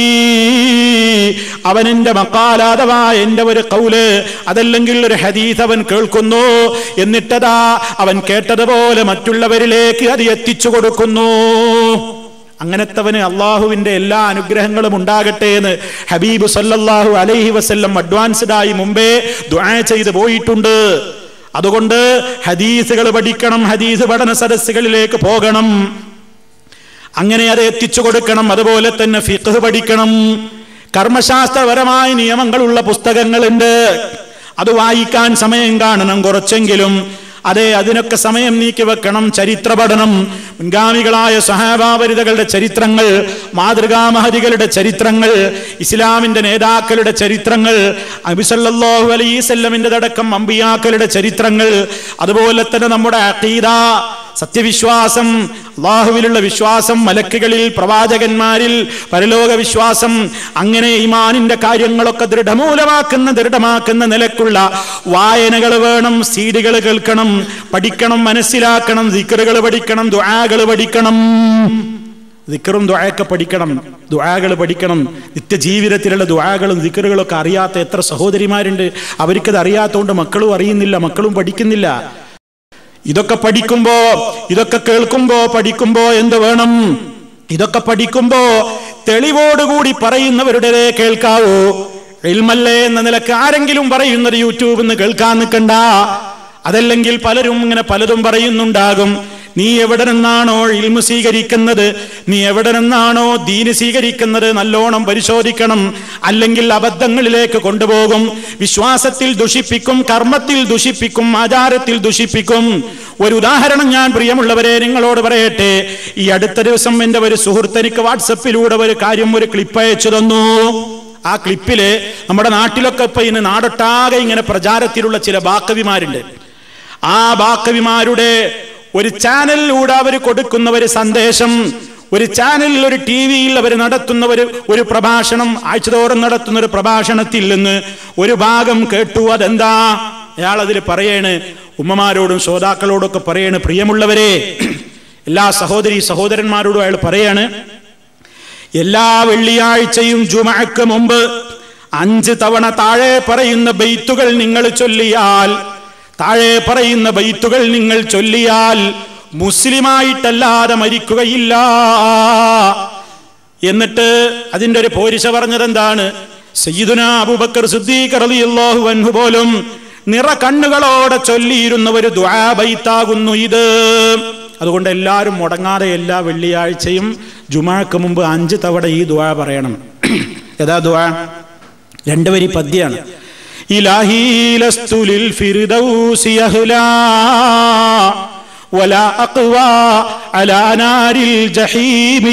അവൻ എന്റെ മക്കാല അഥവാ എന്റെ ഒരു കൗല് അതല്ലെങ്കിൽ ഒരു ഹദീസ് അവൻ കേൾക്കുന്നു എന്നിട്ടതാ അവൻ കേട്ടതുപോലെ മറ്റുള്ളവരിലേക്ക് അത് എത്തിച്ചു കൊടുക്കുന്നു അങ്ങനത്തവന് അള്ളാഹുവിന്റെ എല്ലാ അനുഗ്രഹങ്ങളും ഉണ്ടാകട്ടെ എന്ന് ഹബീബ് സല്ലല്ലാഹു അലൈഹി വസല്ലം അഡ്വാൻസ്ഡ് ആയി മുമ്പേ ദുആ ചെയ്ത് പോയിട്ടുണ്ട് അതുകൊണ്ട് ഹദീസുകൾ പഠിക്കണം ഹദീസ് പഠന സദസ്സുകളിലേക്ക് പോകണം അങ്ങനെ അത് എത്തിച്ചു കൊടുക്കണം അതുപോലെ തന്നെ ഫിഖ് പഠിക്കണം കർമ്മശാസ്ത്രപരമായ നിയമങ്ങളുള്ള പുസ്തകങ്ങളുണ്ട് അത് വായിക്കാൻ സമയം കാണണം കുറച്ചെങ്കിലും അതെ അതിനൊക്കെ സമയം നീക്കി വെക്കണം ചരിത്ര പഠനം മുൻഗാമികളായ സഹാബാവരിതകളുടെ ചരിത്രങ്ങൾ മാതൃകാമഹതികളുടെ ചരിത്രങ്ങൾ ഇസ്ലാമിന്റെ നേതാക്കളുടെ ചരിത്രങ്ങൾ അബിസല്ലാഹു അലൈസല്ലമിന്റെ അടക്കം അമ്പിയാക്കളുടെ ചരിത്രങ്ങൾ അതുപോലെ തന്നെ നമ്മുടെ അഖീദ സത്യവിശ്വാസം അള്ളാഹുവിലുള്ള വിശ്വാസം മലക്കുകളിൽ പ്രവാചകന്മാരിൽ പരലോക വിശ്വാസം അങ്ങനെ ഇമാനിന്റെ കാര്യങ്ങളൊക്കെ ദൃഢമൂലമാക്കുന്ന ദൃഢമാക്കുന്ന നിലക്കുള്ള വായനകൾ വേണം സീഡികൾ കേൾക്കണം പഠിക്കണം മനസ്സിലാക്കണം ദിക്കറുകൾ പഠിക്കണം ദുആകൾ പഠിക്കണം ദിക്കറും ദുആയൊക്കെ പഠിക്കണം ദുആകൾ പഠിക്കണം നിത്യജീവിതത്തിലുള്ള ദുആകളും ദിക്കറുകളും ഒക്കെ അറിയാത്ത എത്ര സഹോദരിമാരുണ്ട് അവർക്കത് അറിയാത്തതുകൊണ്ട് മക്കളും അറിയുന്നില്ല മക്കളും പഠിക്കുന്നില്ല ഇതൊക്കെ പഠിക്കുമ്പോ ഇതൊക്കെ കേൾക്കുമ്പോ പഠിക്കുമ്പോ എന്ത് വേണം ഇതൊക്കെ പഠിക്കുമ്പോ തെളിവോടുകൂടി പറയുന്നവരുടെ കേൾക്കാവൂ ഇൽമല്ലേ എന്ന നിലക്ക് ആരെങ്കിലും പറയുന്നത് യൂട്യൂബിൽ നിന്ന് കേൾക്കാൻ നിൽക്കണ്ട അതല്ലെങ്കിൽ പലരും ഇങ്ങനെ പലതും പറയുന്നുണ്ടാകും നീ എവിടെ നിന്നാണോ ഇൽമു സ്വീകരിക്കുന്നത് നീ എവിടെ നിന്നാണോ ദീന് സ്വീകരിക്കുന്നത് നല്ലോണം പരിശോധിക്കണം അല്ലെങ്കിൽ അബദ്ധങ്ങളിലേക്ക് കൊണ്ടുപോകും വിശ്വാസത്തിൽ ദുഷിപ്പിക്കും കർമ്മത്തിൽ ദുഷിപ്പിക്കും ആചാരത്തിൽ ദുഷിപ്പിക്കും ഒരു ഉദാഹരണം ഞാൻ പ്രിയമുള്ളവരെ നിങ്ങളോട് പറയട്ടെ ഈ അടുത്ത ദിവസം എൻ്റെ ഒരു സുഹൃത്ത് എനിക്ക് വാട്സപ്പിലൂടെ ഒരു കാര്യം ഒരു ക്ലിപ്പ് അയച്ചു തന്നു ആ ക്ലിപ്പില് നമ്മുടെ നാട്ടിലൊക്കെ ഇപ്പൊ ഇന്ന് നാടൊട്ടാകെ ഇങ്ങനെ പ്രചാരത്തിലുള്ള ചില ബാക്കവിമാരുണ്ട് ആ ബാക്കവിമാരുടെ ഒരു ചാനലിലൂടെ അവർ കൊടുക്കുന്ന ഒരു സന്ദേശം ഒരു ചാനലിൽ ഒരു ടി വിയിൽ അവർ നടത്തുന്ന ഒരു ഒരു പ്രഭാഷണം ആഴ്ചതോറും നടത്തുന്ന ഒരു പ്രഭാഷണത്തിൽ നിന്ന് ഒരു ഭാഗം കേട്ടു അതെന്താ അയാൾ അതിൽ പറയേണ് ഉമ്മമാരോടും ശ്രോതാക്കളോടും ഒക്കെ പറയേണ് പ്രിയമുള്ളവരെ എല്ലാ സഹോദരി സഹോദരന്മാരോടും അയാൾ പറയാണ് എല്ലാ വെള്ളിയാഴ്ചയും ജുമഅക്ക് മുമ്പ് അഞ്ച് തവണ താഴെ പറയുന്ന ബെയ്ത്തുകൾ നിങ്ങൾ ചൊല്ലിയാൽ താഴെ പറയുന്ന ബൈത്തുകൾ നിങ്ങൾ ചൊല്ലിയാൽ മുസ്ലിമായിട്ടല്ലാതെ മരിക്കുകയില്ല എന്നിട്ട് അതിന്റെ ഒരു പോരിശ പറഞ്ഞത് എന്താണ് സയ്യിദുന അബൂബക്കർ സിദ്ദീഖ് റളിയല്ലാഹു അൻഹു പോലും നിറ കണ്ണുകളോടെ ചൊല്ലിയിരുന്ന ഒരു ദുആ ബൈത്താകുന്നു ഇത് അതുകൊണ്ട് എല്ലാവരും മുടങ്ങാതെ എല്ലാ വെള്ളിയാഴ്ചയും ജുമാക്ക് മുമ്പ് അഞ്ച് തവണ ഈ ദുആ പറയണം ഏതാ ദുആ രണ്ടുവരി പദ്യാണ് إلهي لست للفردوس يهلا ولا أقوى على نار الجحيم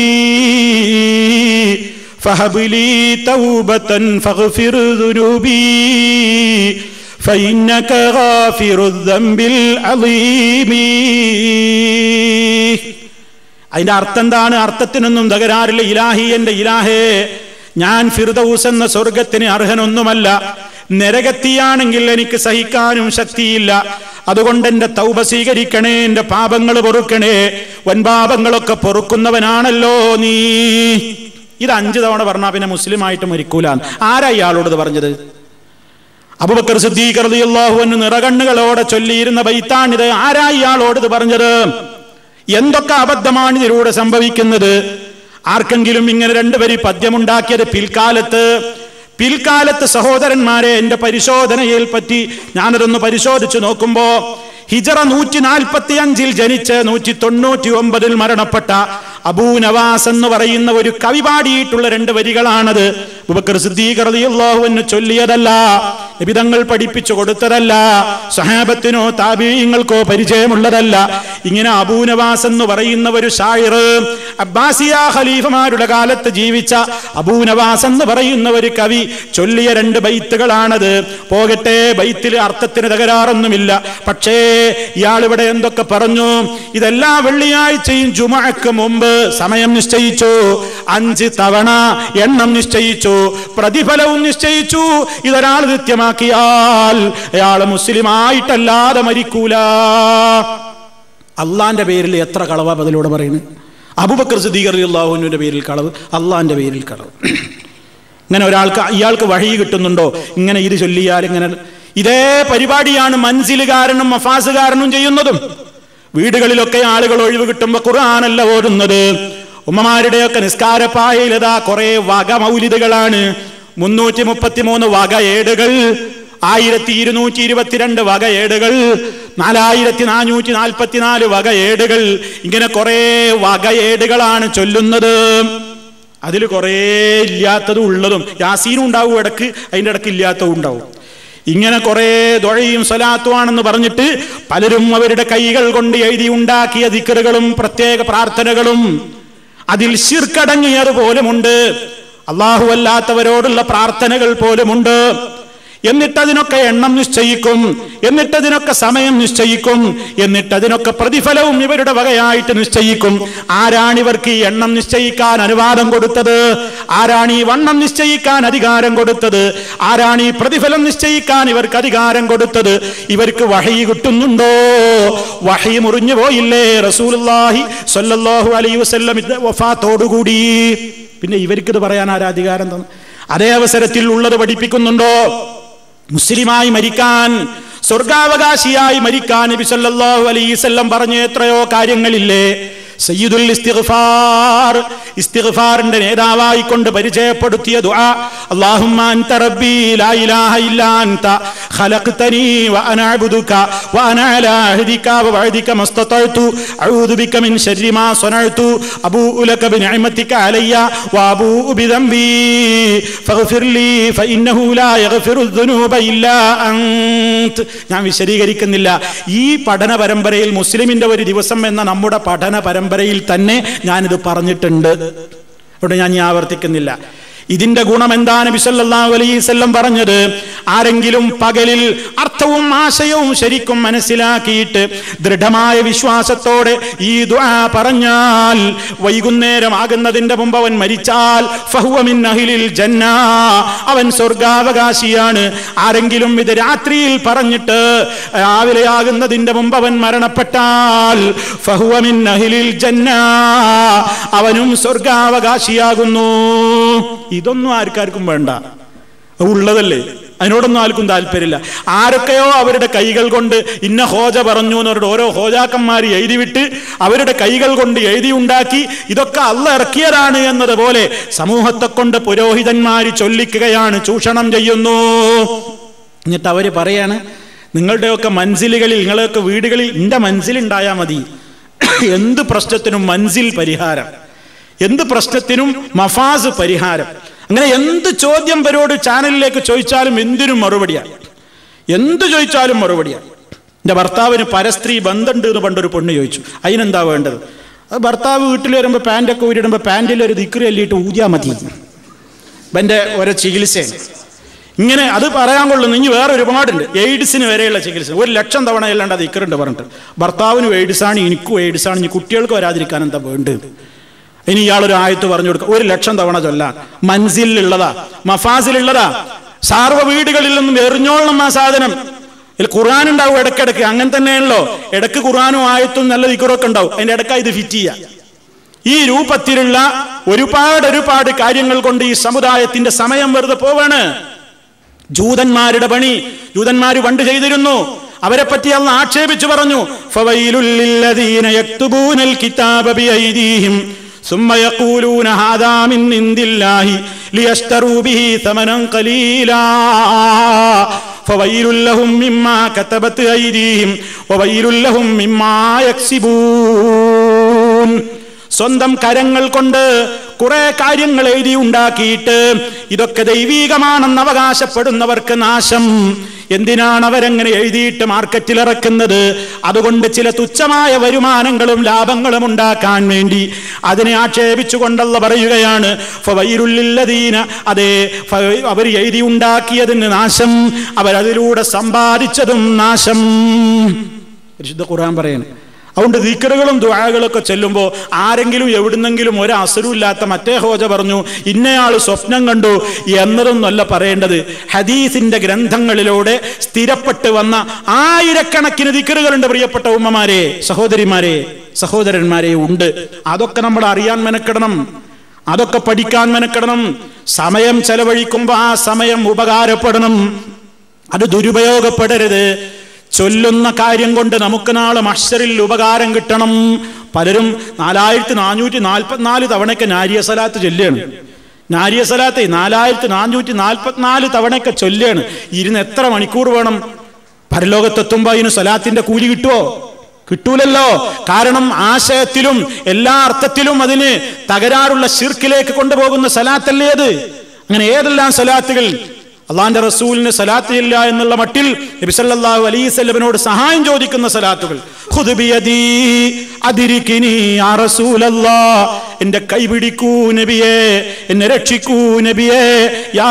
فهب لي توبة فاغفر ذنوبي فإنك غافر الذنب العظيم അതിന്റെ അർത്ഥം എന്താണ് അർത്ഥത്തിനൊന്നും തകരാറില്ല ഇലാഹി എന്റെ ഇലാഹേ ഞാൻ ഫിർദൌസ് എന്ന സ്വർഗത്തിന് അർഹനൊന്നുമല്ല നരകത്തിയാണെങ്കിൽ എനിക്ക് സഹിക്കാനും ശക്തിയില്ല അതുകൊണ്ട് എന്റെ തൗബ സ്വീകരിക്കണേ എന്റെ പാപങ്ങൾ പൊറുക്കണേ വൻപാപങ്ങളൊക്കെ പൊറുക്കുന്നവനാണല്ലോ നീ ഇത് അഞ്ചു തവണ പറഞ്ഞാ പിന്നെ മുസ്ലിം ആയിട്ട് മരിക്കൂല ആരാ ഇയാളോട് ഇത് പറഞ്ഞത് അബുബക്കർ സിദ്ദീഖ് റളിയല്ലാഹു അൻഹു നിറകണ്ണുകളോടെ ചൊല്ലിയിരുന്ന ബൈത്താണിത് ആരാ ഇയാളോട് ഇത് പറഞ്ഞത് എന്തൊക്കെ അബദ്ധമാണ് ഇതിലൂടെ സംഭവിക്കുന്നത് ആർക്കെങ്കിലും ഇങ്ങനെ രണ്ടുപേരി പദ്യമുണ്ടാക്കിയത് പിൽക്കാലത്ത് പിൽക്കാലത്ത് സഹോദരന്മാരെ എന്റെ പരിശോധനയിൽ പറ്റി ഞാനതൊന്ന് പരിശോധിച്ചു നോക്കുമ്പോ ഹിജറ നൂറ്റി നാൽപ്പത്തി അഞ്ചിൽ ജനിച്ച് നൂറ്റി തൊണ്ണൂറ്റി ഒമ്പതിൽ മരണപ്പെട്ട അബൂ നവാസ് എന്ന് പറയുന്ന ഒരു കവി പാടിയിട്ടുള്ള രണ്ട് വരികളാണത് അബൂബക്കർ സിദ്ദീഖ് റളിയല്ലാഹു അൻഹു ചൊല്ലിയതല്ല നിബിതങ്ങൾ പഠിപ്പിച്ചു കൊടുത്തതല്ല സഹാബത്തിനോ താബീയങ്ങൾക്കോ പരിചയമുള്ളതല്ല ഇങ്ങനെ അബൂ നവാസ് എന്ന് പറയുന്ന ഒരു ഷായിർ അബ്ബാസിയ ഖലീഫമാരുടെ കാലത്ത് ജീവിച്ച അബൂ നവാസ് എന്ന് പറയുന്ന ഒരു കവി ചൊല്ലിയ രണ്ട് ബൈത്തുകളാണത് പോകട്ടെ ബൈത്തിൽ അർത്ഥത്തിന് തകരാറൊന്നുമില്ല പക്ഷേ ഇയാൾ ഇവിടെ എന്തൊക്കെ പറഞ്ഞു ഇതെല്ലാ വെള്ളിയാഴ്ചയും ജുമഅക്ക് മുമ്പ് സമയം നിശ്ചയിച്ചു അഞ്ച് തവണ എണ്ണം നിശ്ചയിച്ചു പ്രതിഫലവും നിശ്ചയിച്ചു ഇതൊരാൾ കൃത്യമാക്കിയാൽ അയാൾ മുസ്ലിമായിട്ടല്ലാതെ മരിക്കൂല അള്ളാന്റെ പേരിൽ എത്ര കളവാ അതിലൂടെ പറയുന്നത് അബുബക്കർ സിദ്ദീഖർ അള്ളാഹുവിൻ്റെ പേരിൽ കളവ് അള്ളാന്റെ പേരിൽ കളവ് ഇങ്ങനെ ഒരാൾക്ക് ഇയാൾക്ക് വഴി കിട്ടുന്നുണ്ടോ ഇങ്ങനെ ഇത് ചൊല്ലിയാൽ ഇങ്ങനെ ഇതേ പരിപാടിയാണ് മൻസിലുകാരനും മഫാസുകാരനും ചെയ്യുന്നതും വീടുകളിലൊക്കെ ആളുകൾ ഒഴിവ് കിട്ടുമ്പോൾ ഖുർആാനല്ല ഓടുന്നത് ഉമ്മമാരുടെയൊക്കെ നിസ്കാരപ്പായയിലതാ കുറെ വക മൗലിദുകളാണ് മുന്നൂറ്റി മുപ്പത്തിമൂന്ന് വക ഏടുകൾ ആയിരത്തി ഇരുന്നൂറ്റി ഇരുപത്തിരണ്ട് വക ഏടുകൾ നാലായിരത്തി നാനൂറ്റി നാൽപ്പത്തിനാല് വക ഏടുകൾ ഇങ്ങനെ കുറെ വക ഏടുകളാണ് ചൊല്ലുന്നത് അതിൽ കുറേ ഇല്ലാത്തതും ഉള്ളതും യാസീനും ഉണ്ടാവും ഇടക്ക് അതിൻ്റെ ഇടക്ക് ഇല്ലാത്തതും ഉണ്ടാവും ഇങ്ങനെ കുറെ ദൊഴയും സ്വലാത്തുവാണെന്ന് പറഞ്ഞിട്ട് പലരും അവരുടെ കൈകൾ കൊണ്ട് എഴുതി ഉണ്ടാക്കിയ ദിക്കറുകളും പ്രത്യേക പ്രാർത്ഥനകളും അതിൽ ശിർക്കടങ്ങിയത് പോലുമുണ്ട് അള്ളാഹു അല്ലാത്തവരോടുള്ള പ്രാർത്ഥനകൾ പോലുമുണ്ട് എന്നിട്ടതിനൊക്കെ എണ്ണം നിശ്ചയിക്കും എന്നിട്ടതിനൊക്കെ സമയം നിശ്ചയിക്കും എന്നിട്ടതിനൊക്കെ പ്രതിഫലവും ഇവരുടെ വകയായിട്ട് നിശ്ചയിക്കും ആരാണ് ഇവർക്ക് ഈ എണ്ണം നിശ്ചയിക്കാൻ അനുവാദം കൊടുത്തത് ആരാണ് ഈ വണ്ണം നിശ്ചയിക്കാൻ അധികാരം കൊടുത്തത് ആരാണ് ഈ പ്രതിഫലം നിശ്ചയിക്കാൻ ഇവർക്ക് അധികാരം കൊടുത്തത് ഇവർക്ക് വഹി കിട്ടുന്നുണ്ടോ വഹി മുറിഞ്ഞു പോയില്ലേ റസൂലുള്ളാഹി സ്വല്ലല്ലാഹു അലൈഹി വസല്ലം വഫാത്തോടുകൂടി പിന്നെ ഇവർക്കിത് പറയാൻ ആരാ അധികാരം തന്നു അതേ അവസരത്തിൽ ഉള്ളത് പഠിപ്പിക്കുന്നുണ്ടോ മുസ്ലിമായി മരിക്കാൻ സ്വർഗാവകാശിയായി മരിക്കാൻ നബി സല്ലല്ലാഹു അലൈഹി വസല്ലം പറഞ്ഞ എത്രയോ കാര്യങ്ങളില്ലേ സയ്യിദുൽ ഇസ്തിഗ്ഫാർ ഇസ്തിഗ്ഫാറിന്റെ നേതാവായി കൊണ്ട് പരിചയപ്പെടുത്തിയ ദുആ അല്ലാഹുമ്മ അൻത റബ്ബി ലാ ഇലാഹ ഇല്ലാ അൻത ഖലഖ്തനി വ അന അബ്ദുക വ അന അലാ അഹ്ദിക വ വഅദിക മസ്തതഅതു അഊദു ബിക മിൻ ശർരി മാ സനഅതു അബൂഉ ലക ബിനിഅമതിക അലയ്യ വ അബൂഉ ബിദംബി ഫഗ്ഫിർ ലി ഫഇന്നഹു ലാ യഗ്ഫിറു الذുനൂബ ഇല്ലാ അൻത് ഞാൻ വിശദീകരിക്കുന്നില്ല ഈ പഠന പരമ്പരയിൽ മുസ്ലിമിന്റെ ഒരു ദിവസം എന്ന നമ്മുടെ പഠന പരമ്പരയിൽ തന്നെ ഞാനിത് പറഞ്ഞിട്ടുണ്ട് ഇവിടെ ഞാൻ ഇനി ആവർത്തിക്കുന്നില്ല ഇതിന്റെ ഗുണം എന്താണ് ബിസല്ലാഹു അലൈവല്ലം പറഞ്ഞത് ആരെങ്കിലും പകലിൽ അർത്ഥവും ആശയവും ശരിക്കും മനസ്സിലാക്കിയിട്ട് ദൃഢമായ വിശ്വാസത്തോടെ ഈ ദുആ പറഞ്ഞാൽ വൈകുന്നേരം ആകുന്നതിന്റെ മുമ്പ് അവൻ മരിച്ചാൽ ഫഹുവമിൻ അഹിലിൽ ജന്ന അവൻ സ്വർഗാവകാശിയാണ് ആരെങ്കിലും ഇത് രാത്രിയിൽ പറഞ്ഞിട്ട് രാവിലെയാകുന്നതിന്റെ മുമ്പ് അവൻ മരണപ്പെട്ടാൽ ഫഹുവമിൻ അഹിലിൽ ജന്ന അവനും സ്വർഗാവകാശിയാകുന്നു ഇതൊന്നും ആർക്കാർക്കും വേണ്ട ഉള്ളതല്ലേ അതിനോടൊന്നും ആർക്കും താല്പര്യമില്ല ആരൊക്കെയോ അവരുടെ കൈകൾ കൊണ്ട് ഇന്ന ഹോജ പറഞ്ഞു എന്നവരുടെ ഓരോ ഹോജാക്കന്മാർ എഴുതിവിട്ട് അവരുടെ കൈകൾ കൊണ്ട് എഴുതി ഉണ്ടാക്കി ഇതൊക്കെ അല്ല ഇറക്കിയതാണ് എന്നതുപോലെ സമൂഹത്തെ കൊണ്ട് പുരോഹിതന്മാർ ചൊല്ലിക്കുകയാണ് ചൂഷണം ചെയ്യുന്നു എന്നിട്ട് അവര് പറയാണ് നിങ്ങളുടെയൊക്കെ മൻസിലുകളിൽ നിങ്ങളെയൊക്കെ വീടുകളിൽ എൻ്റെ മനസ്സിലുണ്ടായാൽ മതി എന്ത് പ്രശ്നത്തിനും മൻസിൽ പരിഹാരം എന്ത് പ്രശ്നത്തിനും മഫാസ് പരിഹാരം അങ്ങനെ എന്ത് ചോദ്യം പരോട് ചാനലിലേക്ക് ചോദിച്ചാലും എന്തിനും മറുപടിയാണ് എന്ത് ചോദിച്ചാലും മറുപടിയാണ് എൻ്റെ ഭർത്താവിന് പരസ്ത്രീ ബന്ധമുണ്ട് എന്ന് പണ്ടൊരു പെണ്ണ് ചോദിച്ചു അതിനെന്താ വേണ്ടത് അത് ഭർത്താവ് വീട്ടിൽ വരുമ്പോൾ പാൻറ്റൊക്കെ ഊരിടുമ്പോൾ പാൻറ്റിൽ ഒരു ദിക്രി അല്ലിയിട്ട് ഊതിയാൽ മതി എൻ്റെ ഓരോ ചികിത്സയാണ് ഇങ്ങനെ അത് പറയാൻ കൊള്ളുന്നു ഇനി വേറെ ഒരുപാടുണ്ട് എയ്ഡ്സിന് വരെയുള്ള ചികിത്സ ഒരു ലക്ഷം തവണ അല്ലാണ്ട് അത് ഇക്കറുണ്ട് പറഞ്ഞിട്ട് ഭർത്താവിനും എയ്ഡ്സാണ് എനിക്കും എയ്ഡ്സാണ് ഇനി കുട്ടികൾക്ക് വരാതിരിക്കാൻ എന്താ വേണ്ടത് ഇനി ഇയാളൊരു ആയത്ത് പറഞ്ഞു കൊടുക്കുക ഒരു ലക്ഷം തവണ ചൊല്ലാൻ മൻസിലുള്ളതാ മഫാസിലുള്ളതാ സാർവ വീടുകളിൽ നിന്നും എറിഞ്ഞോളണം ആ സാധനം ഇതിൽ ഖുർആൻ ഉണ്ടാവും ഇടയ്ക്കിടയ്ക്ക് അങ്ങനെ തന്നെയാണല്ലോ ഇടയ്ക്ക് ഖുർആാനും ആയത്തും നല്ല ദിക്കുറൊക്കെ ഉണ്ടാവും അതിന്റെ ഇടയ്ക്ക് ഇത് ഫിറ്റ് ചെയ്യുക ഈ രൂപത്തിലുള്ള ഒരുപാട് ഒരുപാട് കാര്യങ്ങൾ കൊണ്ട് ഈ സമുദായത്തിന്റെ സമയം വെറുതെ പോവാണ് ജൂതന്മാരുടെ പണി ജൂതന്മാര് പണ്ട് ചെയ്തിരുന്നു അവരെ പറ്റി അന്ന് ആക്ഷേപിച്ചു പറഞ്ഞു ഫവൈലുല്ലില്ലദീന യക്തുബൂനൽ കിതാബ ബിഐദീഹിം ثم يقولون هذا من عند الله ليشتروا به ثمنا قليلا فويل لهم مما كتبت أيديهم وويل لهم مما يكسبون സ്വന്തം കരങ്ങൾ കൊണ്ട് കുറെ കാര്യങ്ങൾ എഴുതി ഉണ്ടാക്കിയിട്ട് ഇതൊക്കെ ദൈവീകമാണെന്ന് അവകാശപ്പെടുന്നവർക്ക് നാശം എന്തിനാണ് അവരെങ്ങനെ എഴുതിയിട്ട് മാർക്കറ്റിൽ ഇറക്കുന്നത് അതുകൊണ്ട് ചില തുച്ഛമായ വരുമാനങ്ങളും ലാഭങ്ങളും ഉണ്ടാക്കാൻ വേണ്ടി അതിനെ ആക്ഷേപിച്ചുകൊണ്ടുള്ള പറയുകയാണ് ഫവൈരുല്ലില്ലദീന അതെ അവർ എഴുതി ഉണ്ടാക്കിയതിന് നാശം അവരതിലൂടെ സമ്പാദിച്ചതും നാശം പരിശുദ്ധ ഖുർആൻ പറയുന്നു അതുകൊണ്ട് ദിക്കറുകളും ദുആകളൊക്കെ ചെല്ലുമ്പോൾ ആരെങ്കിലും എവിടുന്നെങ്കിലും ഒരു അസുരമില്ലാത്ത മറ്റേ ഹോജ പറഞ്ഞു ഇന്നയാൾ സ്വപ്നം കണ്ടു എന്നതൊന്നുമല്ല പറയേണ്ടത് ഹദീസിന്റെ ഗ്രന്ഥങ്ങളിലൂടെ സ്ഥിരപ്പെട്ട് വന്ന ആയിരക്കണക്കിന് ദിക്കറുകളുണ്ട് പ്രിയപ്പെട്ട ഉമ്മമാരെ സഹോദരിമാരെ സഹോദരന്മാരെ ഉണ്ട് അതൊക്കെ നമ്മൾ അറിയാൻ മെനക്കെടണം അതൊക്കെ പഠിക്കാൻ മെനക്കെടണം സമയം ചെലവഴിക്കുമ്പോൾ ആ സമയം ഉപകാരപ്പെടണം അത് ദുരുപയോഗപ്പെടരുത് ചൊല്ലുന്ന കാര്യം കൊണ്ട് നമുക്ക് നാളെ മഷറിൽ ഉപകാരം കിട്ടണം പലരും നാലായിരത്തി നാനൂറ്റി നാൽപ്പത്തിനാല് തവണയ്ക്ക് നാരിയ സലാത്ത് ചൊല്ലുകയാണ് നാരിയ സലാത്തെ നാലായിരത്തി നാനൂറ്റി നാൽപ്പത്തിനാല് തവണയൊക്കെ ചൊല്ലുകയാണ് ഇരുന്ന് എത്ര മണിക്കൂർ വേണം പരലോകത്തെത്തുമ്പോ അതിന് സലാത്തിന്റെ കൂലി കിട്ടുമോ കിട്ടൂലല്ലോ കാരണം ആശയത്തിലും എല്ലാ അർത്ഥത്തിലും അതിന് തകരാറുള്ള ശിർക്കിലേക്ക് കൊണ്ടുപോകുന്ന സലാത്തല്ലേ അത് അങ്ങനെ ഏതെല്ലാം സലാത്തുകൾ അള്ളാന്റെ റസൂലിന് സലാത്ത് ഇല്ല എന്നുള്ള മട്ടിൽ നബി സല്ലല്ലാഹു അലൈഹി വസല്ലമയോട് സഹായം ചോദിക്കുന്ന സലാത്തുകൾ ഖുദ് ബിയദീ അദിരികിനി യാ റസൂലല്ലാഹ് എന്റെ കൈ പിടിക്കൂ നബിയേ എന്നെ രക്ഷിക്കൂ നബിയേ യാ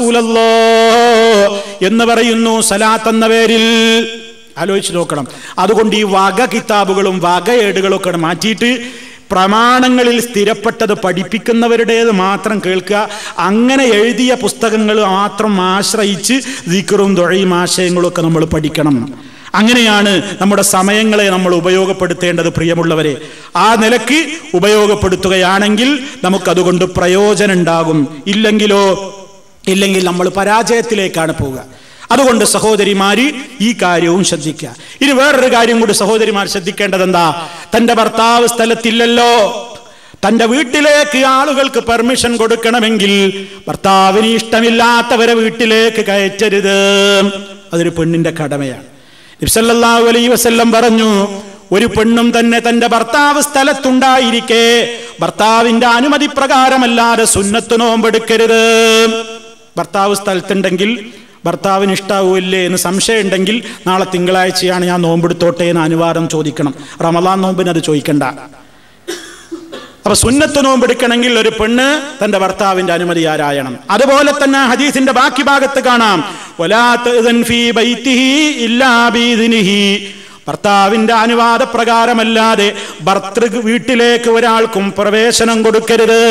റസൂലല്ലാഹ് എന്ന് പറയുന്നു സലാത്ത് എന്ന പേരിൽ ആലോചിച്ച് നോക്കണം അതുകൊണ്ട് ഈ വക കിതാബുകളും വക ഏടുകളും ഒക്കെ മാറ്റിയിട്ട് പ്രമാണങ്ങളിൽ സ്ഥിരപ്പെട്ടത് പഠിപ്പിക്കുന്നവരുടേത് മാത്രം കേൾക്കുക അങ്ങനെ എഴുതിയ പുസ്തകങ്ങൾ മാത്രം ആശ്രയിച്ച് ദിക്കറും തുഴയും ആശയങ്ങളും ഒക്കെ നമ്മൾ പഠിക്കണം അങ്ങനെയാണ് നമ്മുടെ സമയങ്ങളെ നമ്മൾ ഉപയോഗപ്പെടുത്തേണ്ടത് പ്രിയമുള്ളവരെ ആ നിലക്ക് ഉപയോഗപ്പെടുത്തുകയാണെങ്കിൽ നമുക്കതുകൊണ്ട് പ്രയോജനം ഉണ്ടാകും ഇല്ലെങ്കിലോ ഇല്ലെങ്കിൽ നമ്മൾ പരാജയത്തിലേക്കാണ് പോവുക അതുകൊണ്ട് സഹോദരിമാര് ഈ കാര്യവും ശ്രദ്ധിക്കുക ഇനി വേറൊരു കാര്യം കൂടി സഹോദരിമാർ ശ്രദ്ധിക്കേണ്ടത് എന്താ തന്റെ ഭർത്താവ് സ്ഥലത്തില്ലല്ലോ തന്റെ വീട്ടിലേക്ക് ആളുകൾക്ക് പെർമിഷൻ കൊടുക്കണമെങ്കിൽ ഭർത്താവിന് ഇഷ്ടമില്ലാത്തവരെ വീട്ടിലേക്ക് കയറ്റരുത് അതൊരു പെണ്ണിന്റെ കടമയാണ് നബ്സല്ലാഹു അലൈ വസല്ലം പറഞ്ഞു ഒരു പെണ്ണും തന്നെ തന്റെ ഭർത്താവ് സ്ഥലത്തുണ്ടായിരിക്കെ ഭർത്താവിന്റെ അനുമതി പ്രകാരമല്ലാതെ സുന്നത്ത് നോമ്പെടുക്കരുത് ഭർത്താവ് സ്ഥലത്തുണ്ടെങ്കിൽ ഭർത്താവിന് ഇഷ്ടാവൂല്ലേ എന്ന് സംശയം ഉണ്ടെങ്കിൽ നാളെ തിങ്കളാഴ്ചയാണ് ഞാൻ നോമ്പെടുത്തോട്ടെ എന്ന് അനുവാദം ചോദിക്കണം റമലാൻ നോമ്പിന് അത് ചോദിക്കണ്ട അപ്പൊ സുന്നത്ത് നോമ്പെടുക്കണമെങ്കിൽ ഒരു പെണ്ണ് തന്റെ ഭർത്താവിന്റെ അനുമതി ആരായണം അതുപോലെ തന്നെ ഹദീസിന്റെ ബാക്കി ഭാഗത്ത് കാണാം ഭർത്താവിന്റെ അനുവാദ പ്രകാരമല്ലാതെ ഭർത്തൃ വീട്ടിലേക്ക് ഒരാൾക്കും പ്രവേശനം കൊടുക്കരുത്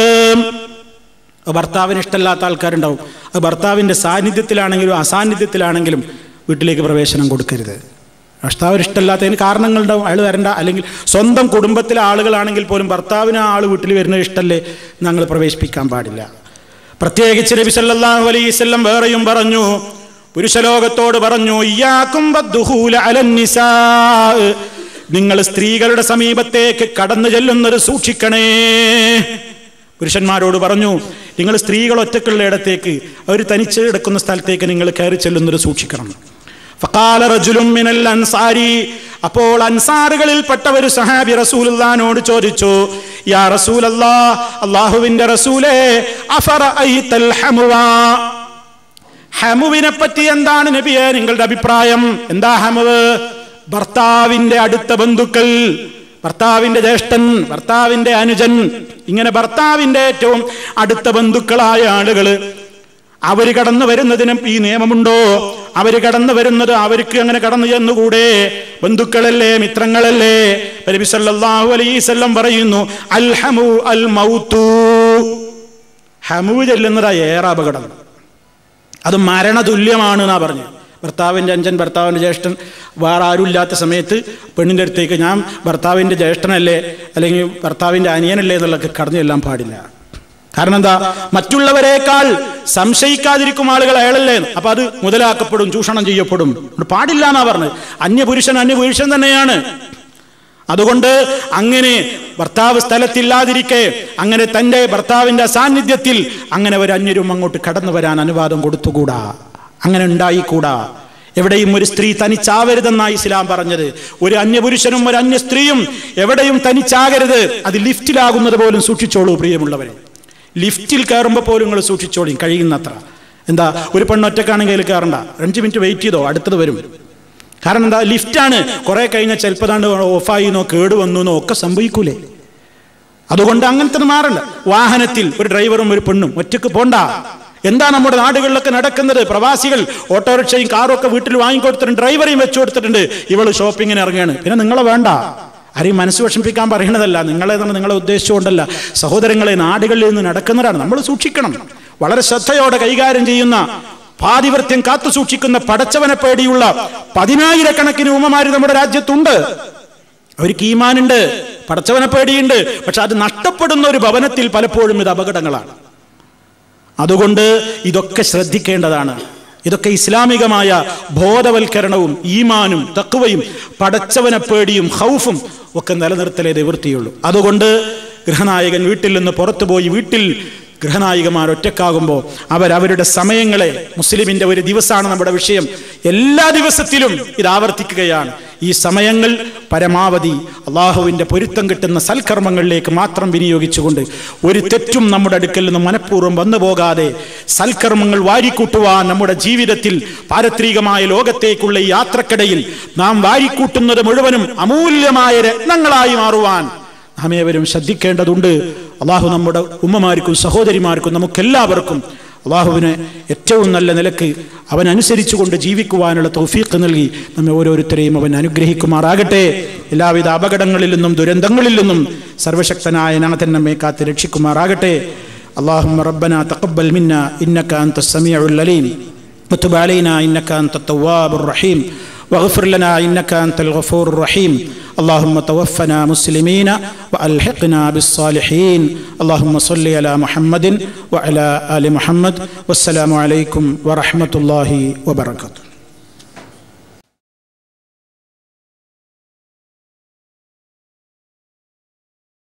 ഭർത്താവിന് ഇഷ്ടമല്ലാത്ത ആൾക്കാരുണ്ടാവും അത് ഭർത്താവിന്റെ സാന്നിധ്യത്തിലാണെങ്കിലും അസാന്നിധ്യത്തിലാണെങ്കിലും വീട്ടിലേക്ക് പ്രവേശനം കൊടുക്കരുത് ഭർത്താവിന് ഇഷ്ടമല്ലാത്തതിന് കാരണങ്ങളുണ്ടാവും അയാൾ വരണ്ട അല്ലെങ്കിൽ സ്വന്തം കുടുംബത്തിലെ ആളുകളാണെങ്കിൽ പോലും ഭർത്താവിന് ആൾ വീട്ടിൽ വരുന്നത് ഇഷ്ടമല്ലേ ഞങ്ങൾ പ്രവേശിപ്പിക്കാൻ പാടില്ല പ്രത്യേകിച്ച് നബി സല്ലല്ലാഹു അലൈഹി വസല്ലം വേറെയും പറഞ്ഞു പുരുഷലോകത്തോട് പറഞ്ഞു ഇയ്യാക്കും വദ്ദുഹൂല അലന്നിസാ നിങ്ങൾ സ്ത്രീകളുടെ സമീപത്തേക്ക് കടന്നു ചെല്ലുന്നത് സൂക്ഷിക്കണേ പുരുഷന്മാരോട് പറഞ്ഞു നിങ്ങൾ സ്ത്രീകൾ ഒറ്റക്കുള്ള ഇടത്തേക്ക് അവർ തനിച്ച് കിടക്കുന്ന സ്ഥലത്തേക്ക് നിങ്ങൾ കയറി ചെല്ലുന്നത് സൂക്ഷിക്കണം ഫഖാല റജുലും മിനൽ അൻസാരി അപ്പോൾ അൻസാറുകളിൽപ്പെട്ട ഒരു സഹാബി റസൂലുള്ളാനോട് ചോദിച്ചു യാ റസൂലല്ലാ അള്ളാഹുവിന്റെ റസൂലേ അഫറഅയ്തൽ ഹമുവാ ഹമുവിനെ പറ്റി എന്താണ് നബിയെ നിങ്ങളുടെ അഭിപ്രായം എന്താ ഹമുവ് ഭർത്താവിന്റെ അടുത്ത ബന്ധുക്കൾ ഭർത്താവിന്റെ ജ്യേഷ്ഠൻ ഭർത്താവിന്റെ അനുജൻ ഇങ്ങനെ ഭർത്താവിന്റെ ഏറ്റവും അടുത്ത ബന്ധുക്കളായ ആളുകള് അവര് കടന്നു വരുന്നതിനും ഈ നിയമമുണ്ടോ അവര് കടന്നു വരുന്നത് അവർക്ക് അങ്ങനെ കടന്നു ചെന്നുകൂടെ ബന്ധുക്കളല്ലേ മിത്രങ്ങളല്ലേ നബി സല്ലല്ലാഹു അലൈഹി വസല്ലം പറയുന്നു അൽ ഹമു അൽ മൗത്തു ഹമു ചെല്ലുന്നതാ ഏറെ അപകടം അത് മരണതുല്യമാണ് എന്നാ പറഞ്ഞു ഭർത്താവിൻ്റെ അഞ്ചൻ ഭർത്താവിൻ്റെ ജ്യേഷ്ഠൻ വേറെ ആരും ഇല്ലാത്ത സമയത്ത് പെണ്ണിൻ്റെ അടുത്തേക്ക് ഞാൻ ഭർത്താവിൻ്റെ ജ്യേഷ്ഠനല്ലേ അല്ലെങ്കിൽ ഭർത്താവിൻ്റെ അനിയനല്ലേ എന്നുള്ളതൊക്കെ കടന്നു ചെല്ലാൻ പാടില്ല കാരണം എന്താ മറ്റുള്ളവരെക്കാൾ സംശയിക്കാതിരിക്കും ആളുകൾ അയാളല്ലേ അപ്പൊ അത് മുതലാക്കപ്പെടും ചൂഷണം ചെയ്യപ്പെടും അത് പാടില്ല എന്നാ പറഞ്ഞത് അന്യപുരുഷൻ അന്യപുരുഷൻ തന്നെയാണ് അതുകൊണ്ട് അങ്ങനെ ഭർത്താവ് സ്ഥലത്തില്ലാതിരിക്കെ അങ്ങനെ തന്റെ ഭർത്താവിന്റെ സാന്നിധ്യത്തിൽ അങ്ങനെ ഒരു അന്യരും അങ്ങോട്ട് കടന്നു വരാൻ അനുവാദം കൊടുത്തുകൂടാ അങ്ങനെ ഉണ്ടായിക്കൂടാ എവിടെയും ഒരു സ്ത്രീ തനിച്ചാവരുതെന്നാണ് ഇസ്ലാം പറഞ്ഞത് ഒരു അന്യപുരുഷനും ഒരു അന്യ സ്ത്രീയും എവിടെയും തനിച്ചാകരുത് അത് ലിഫ്റ്റിലാകുന്നത് പോലും സൂക്ഷിച്ചോളൂ പ്രിയമുള്ളവരെ ലിഫ്റ്റിൽ കയറുമ്പോൾ പോലും നിങ്ങൾ സൂക്ഷിച്ചോളി കഴിയുന്നത്ര എന്താ ഒരു പെണ്ണൊറ്റക്കാണെങ്കിൽ അതിൽ കയറണ്ട അഞ്ച് മിനിറ്റ് വെയിറ്റ് ചെയ്തോ അടുത്തത് വരും കാരണം എന്താ ലിഫ്റ്റാണ് കുറെ കഴിഞ്ഞാൽ ചിലപ്പോൾ ഓഫായിന്നോ കേട് വന്നോ ഒക്കെ സംഭവിക്കൂലേ അതുകൊണ്ട് അങ്ങനത്തെ മാറണ്ട വാഹനത്തിൽ ഒരു ഡ്രൈവറും ഒരു പെണ്ണും ഒറ്റക്ക് പോണ്ട എന്താ നമ്മുടെ നാടുകളിലൊക്കെ നടക്കുന്നത് പ്രവാസികൾ ഓട്ടോറിക്ഷയും കാറും ഒക്കെ വീട്ടിൽ വാങ്ങിക്കൊടുത്തിട്ടുണ്ട് ഡ്രൈവറെയും വെച്ചു കൊടുത്തിട്ടുണ്ട് ഇവള് ഷോപ്പിങ്ങിന് ഇറങ്ങുകയാണ് പിന്നെ നിങ്ങളെ വേണ്ട ആരെയും മനസ്സ് വിഷമിപ്പിക്കാൻ പറയണതല്ല നിങ്ങളെ തന്നെ നിങ്ങളെ ഉദ്ദേശിച്ചുകൊണ്ടല്ല സഹോദരങ്ങളെ നാടുകളിൽ നിന്ന് നടക്കുന്നവരാണ് നമ്മൾ സൂക്ഷിക്കണം വളരെ ശ്രദ്ധയോടെ കൈകാര്യം ചെയ്യുന്ന പാതിവൃത്യം കാത്തു സൂക്ഷിക്കുന്ന പടച്ചവനെ പേടിയുള്ള പതിനായിരക്കണക്കിന് ഉമ്മമാര് നമ്മുടെ രാജ്യത്തുണ്ട് അവർക്ക് ഈമാനുണ്ട് പടച്ചവനെ പേടിയുണ്ട് പക്ഷെ അത് നഷ്ടപ്പെടുന്ന ഒരു ഭവനത്തിൽ പലപ്പോഴും ഇത് അപകടങ്ങളാണ് അതുകൊണ്ട് ഇതൊക്കെ ശ്രദ്ധിക്കേണ്ടതാണ് ഇതൊക്കെ ഇസ്ലാമികമായ ബോധവൽക്കരണവും ഈമാനും തക്കുവയും പടച്ചവനെ പേടിയും ഹൗഫും ഒക്കെ നിലനിർത്തലേ നിവൃത്തിയുള്ളൂ അതുകൊണ്ട് ഗൃഹനായകൻ വീട്ടിൽ നിന്ന് പുറത്തുപോയി വീട്ടിൽ ഗൃഹനായികമാർ ഒറ്റക്കാകുമ്പോൾ അവരവരുടെ സമയങ്ങളെ മുസ്ലിമിന്റെ ഒരു ദിവസമാണ് നമ്മുടെ വിഷയം എല്ലാ ദിവസത്തിലും ഇത് ആവർത്തിക്കുകയാണ് ഈ സമയങ്ങൾ പരമാവധി അള്ളാഹുവിന്റെ പൊരുത്തം കിട്ടുന്ന സൽക്കർമ്മങ്ങളിലേക്ക് മാത്രം വിനിയോഗിച്ചുകൊണ്ട് ഒരു തെറ്റും നമ്മുടെ അടുക്കൽ നിന്ന് മനഃപൂർവ്വം വന്നു പോകാതെ സൽക്കർമ്മങ്ങൾ വാരിക്കൂട്ടുവാൻ നമ്മുടെ ജീവിതത്തിൽ പാരത്രികമായ ലോകത്തേക്കുള്ള ഈ യാത്രക്കിടയിൽ നാം വാരിക്കൂട്ടുന്നത് മുഴുവനും അമൂല്യമായ രത്നങ്ങളായി മാറുവാൻ നാം ഏവരും ശ്രദ്ധിക്കേണ്ടതുണ്ട് അള്ളാഹു നമ്മുടെ ഉമ്മമാർക്കും സഹോദരിമാർക്കും നമുക്കെല്ലാവർക്കും അള്ളാഹുവിന് ഏറ്റവും നല്ല നിലക്ക് അവൻ അനുസരിച്ചുകൊണ്ട് ജീവിക്കുവാനുള്ള തൗഫീഖ് നൽകി നമ്മെ ഓരോരുത്തരെയും അവൻ അനുഗ്രഹിക്കുമാറാകട്ടെ എല്ലാവിധ അപകടങ്ങളിൽ നിന്നും ദുരന്തങ്ങളിൽ നിന്നും സർവശക്തനായ നാഥൻ നമ്മെ കാത്ത് രക്ഷിക്കുമാറാകട്ടെ اللهم ربنا تقبل منا انك انت السميع العليم وتب علينا انك انت التواب الرحيم واغفر لنا انك انت الغفور الرحيم اللهم توفنا مسلمين والحقنا بالصالحين اللهم صل على محمد وعلى ال محمد والسلام عليكم ورحمه الله وبركاته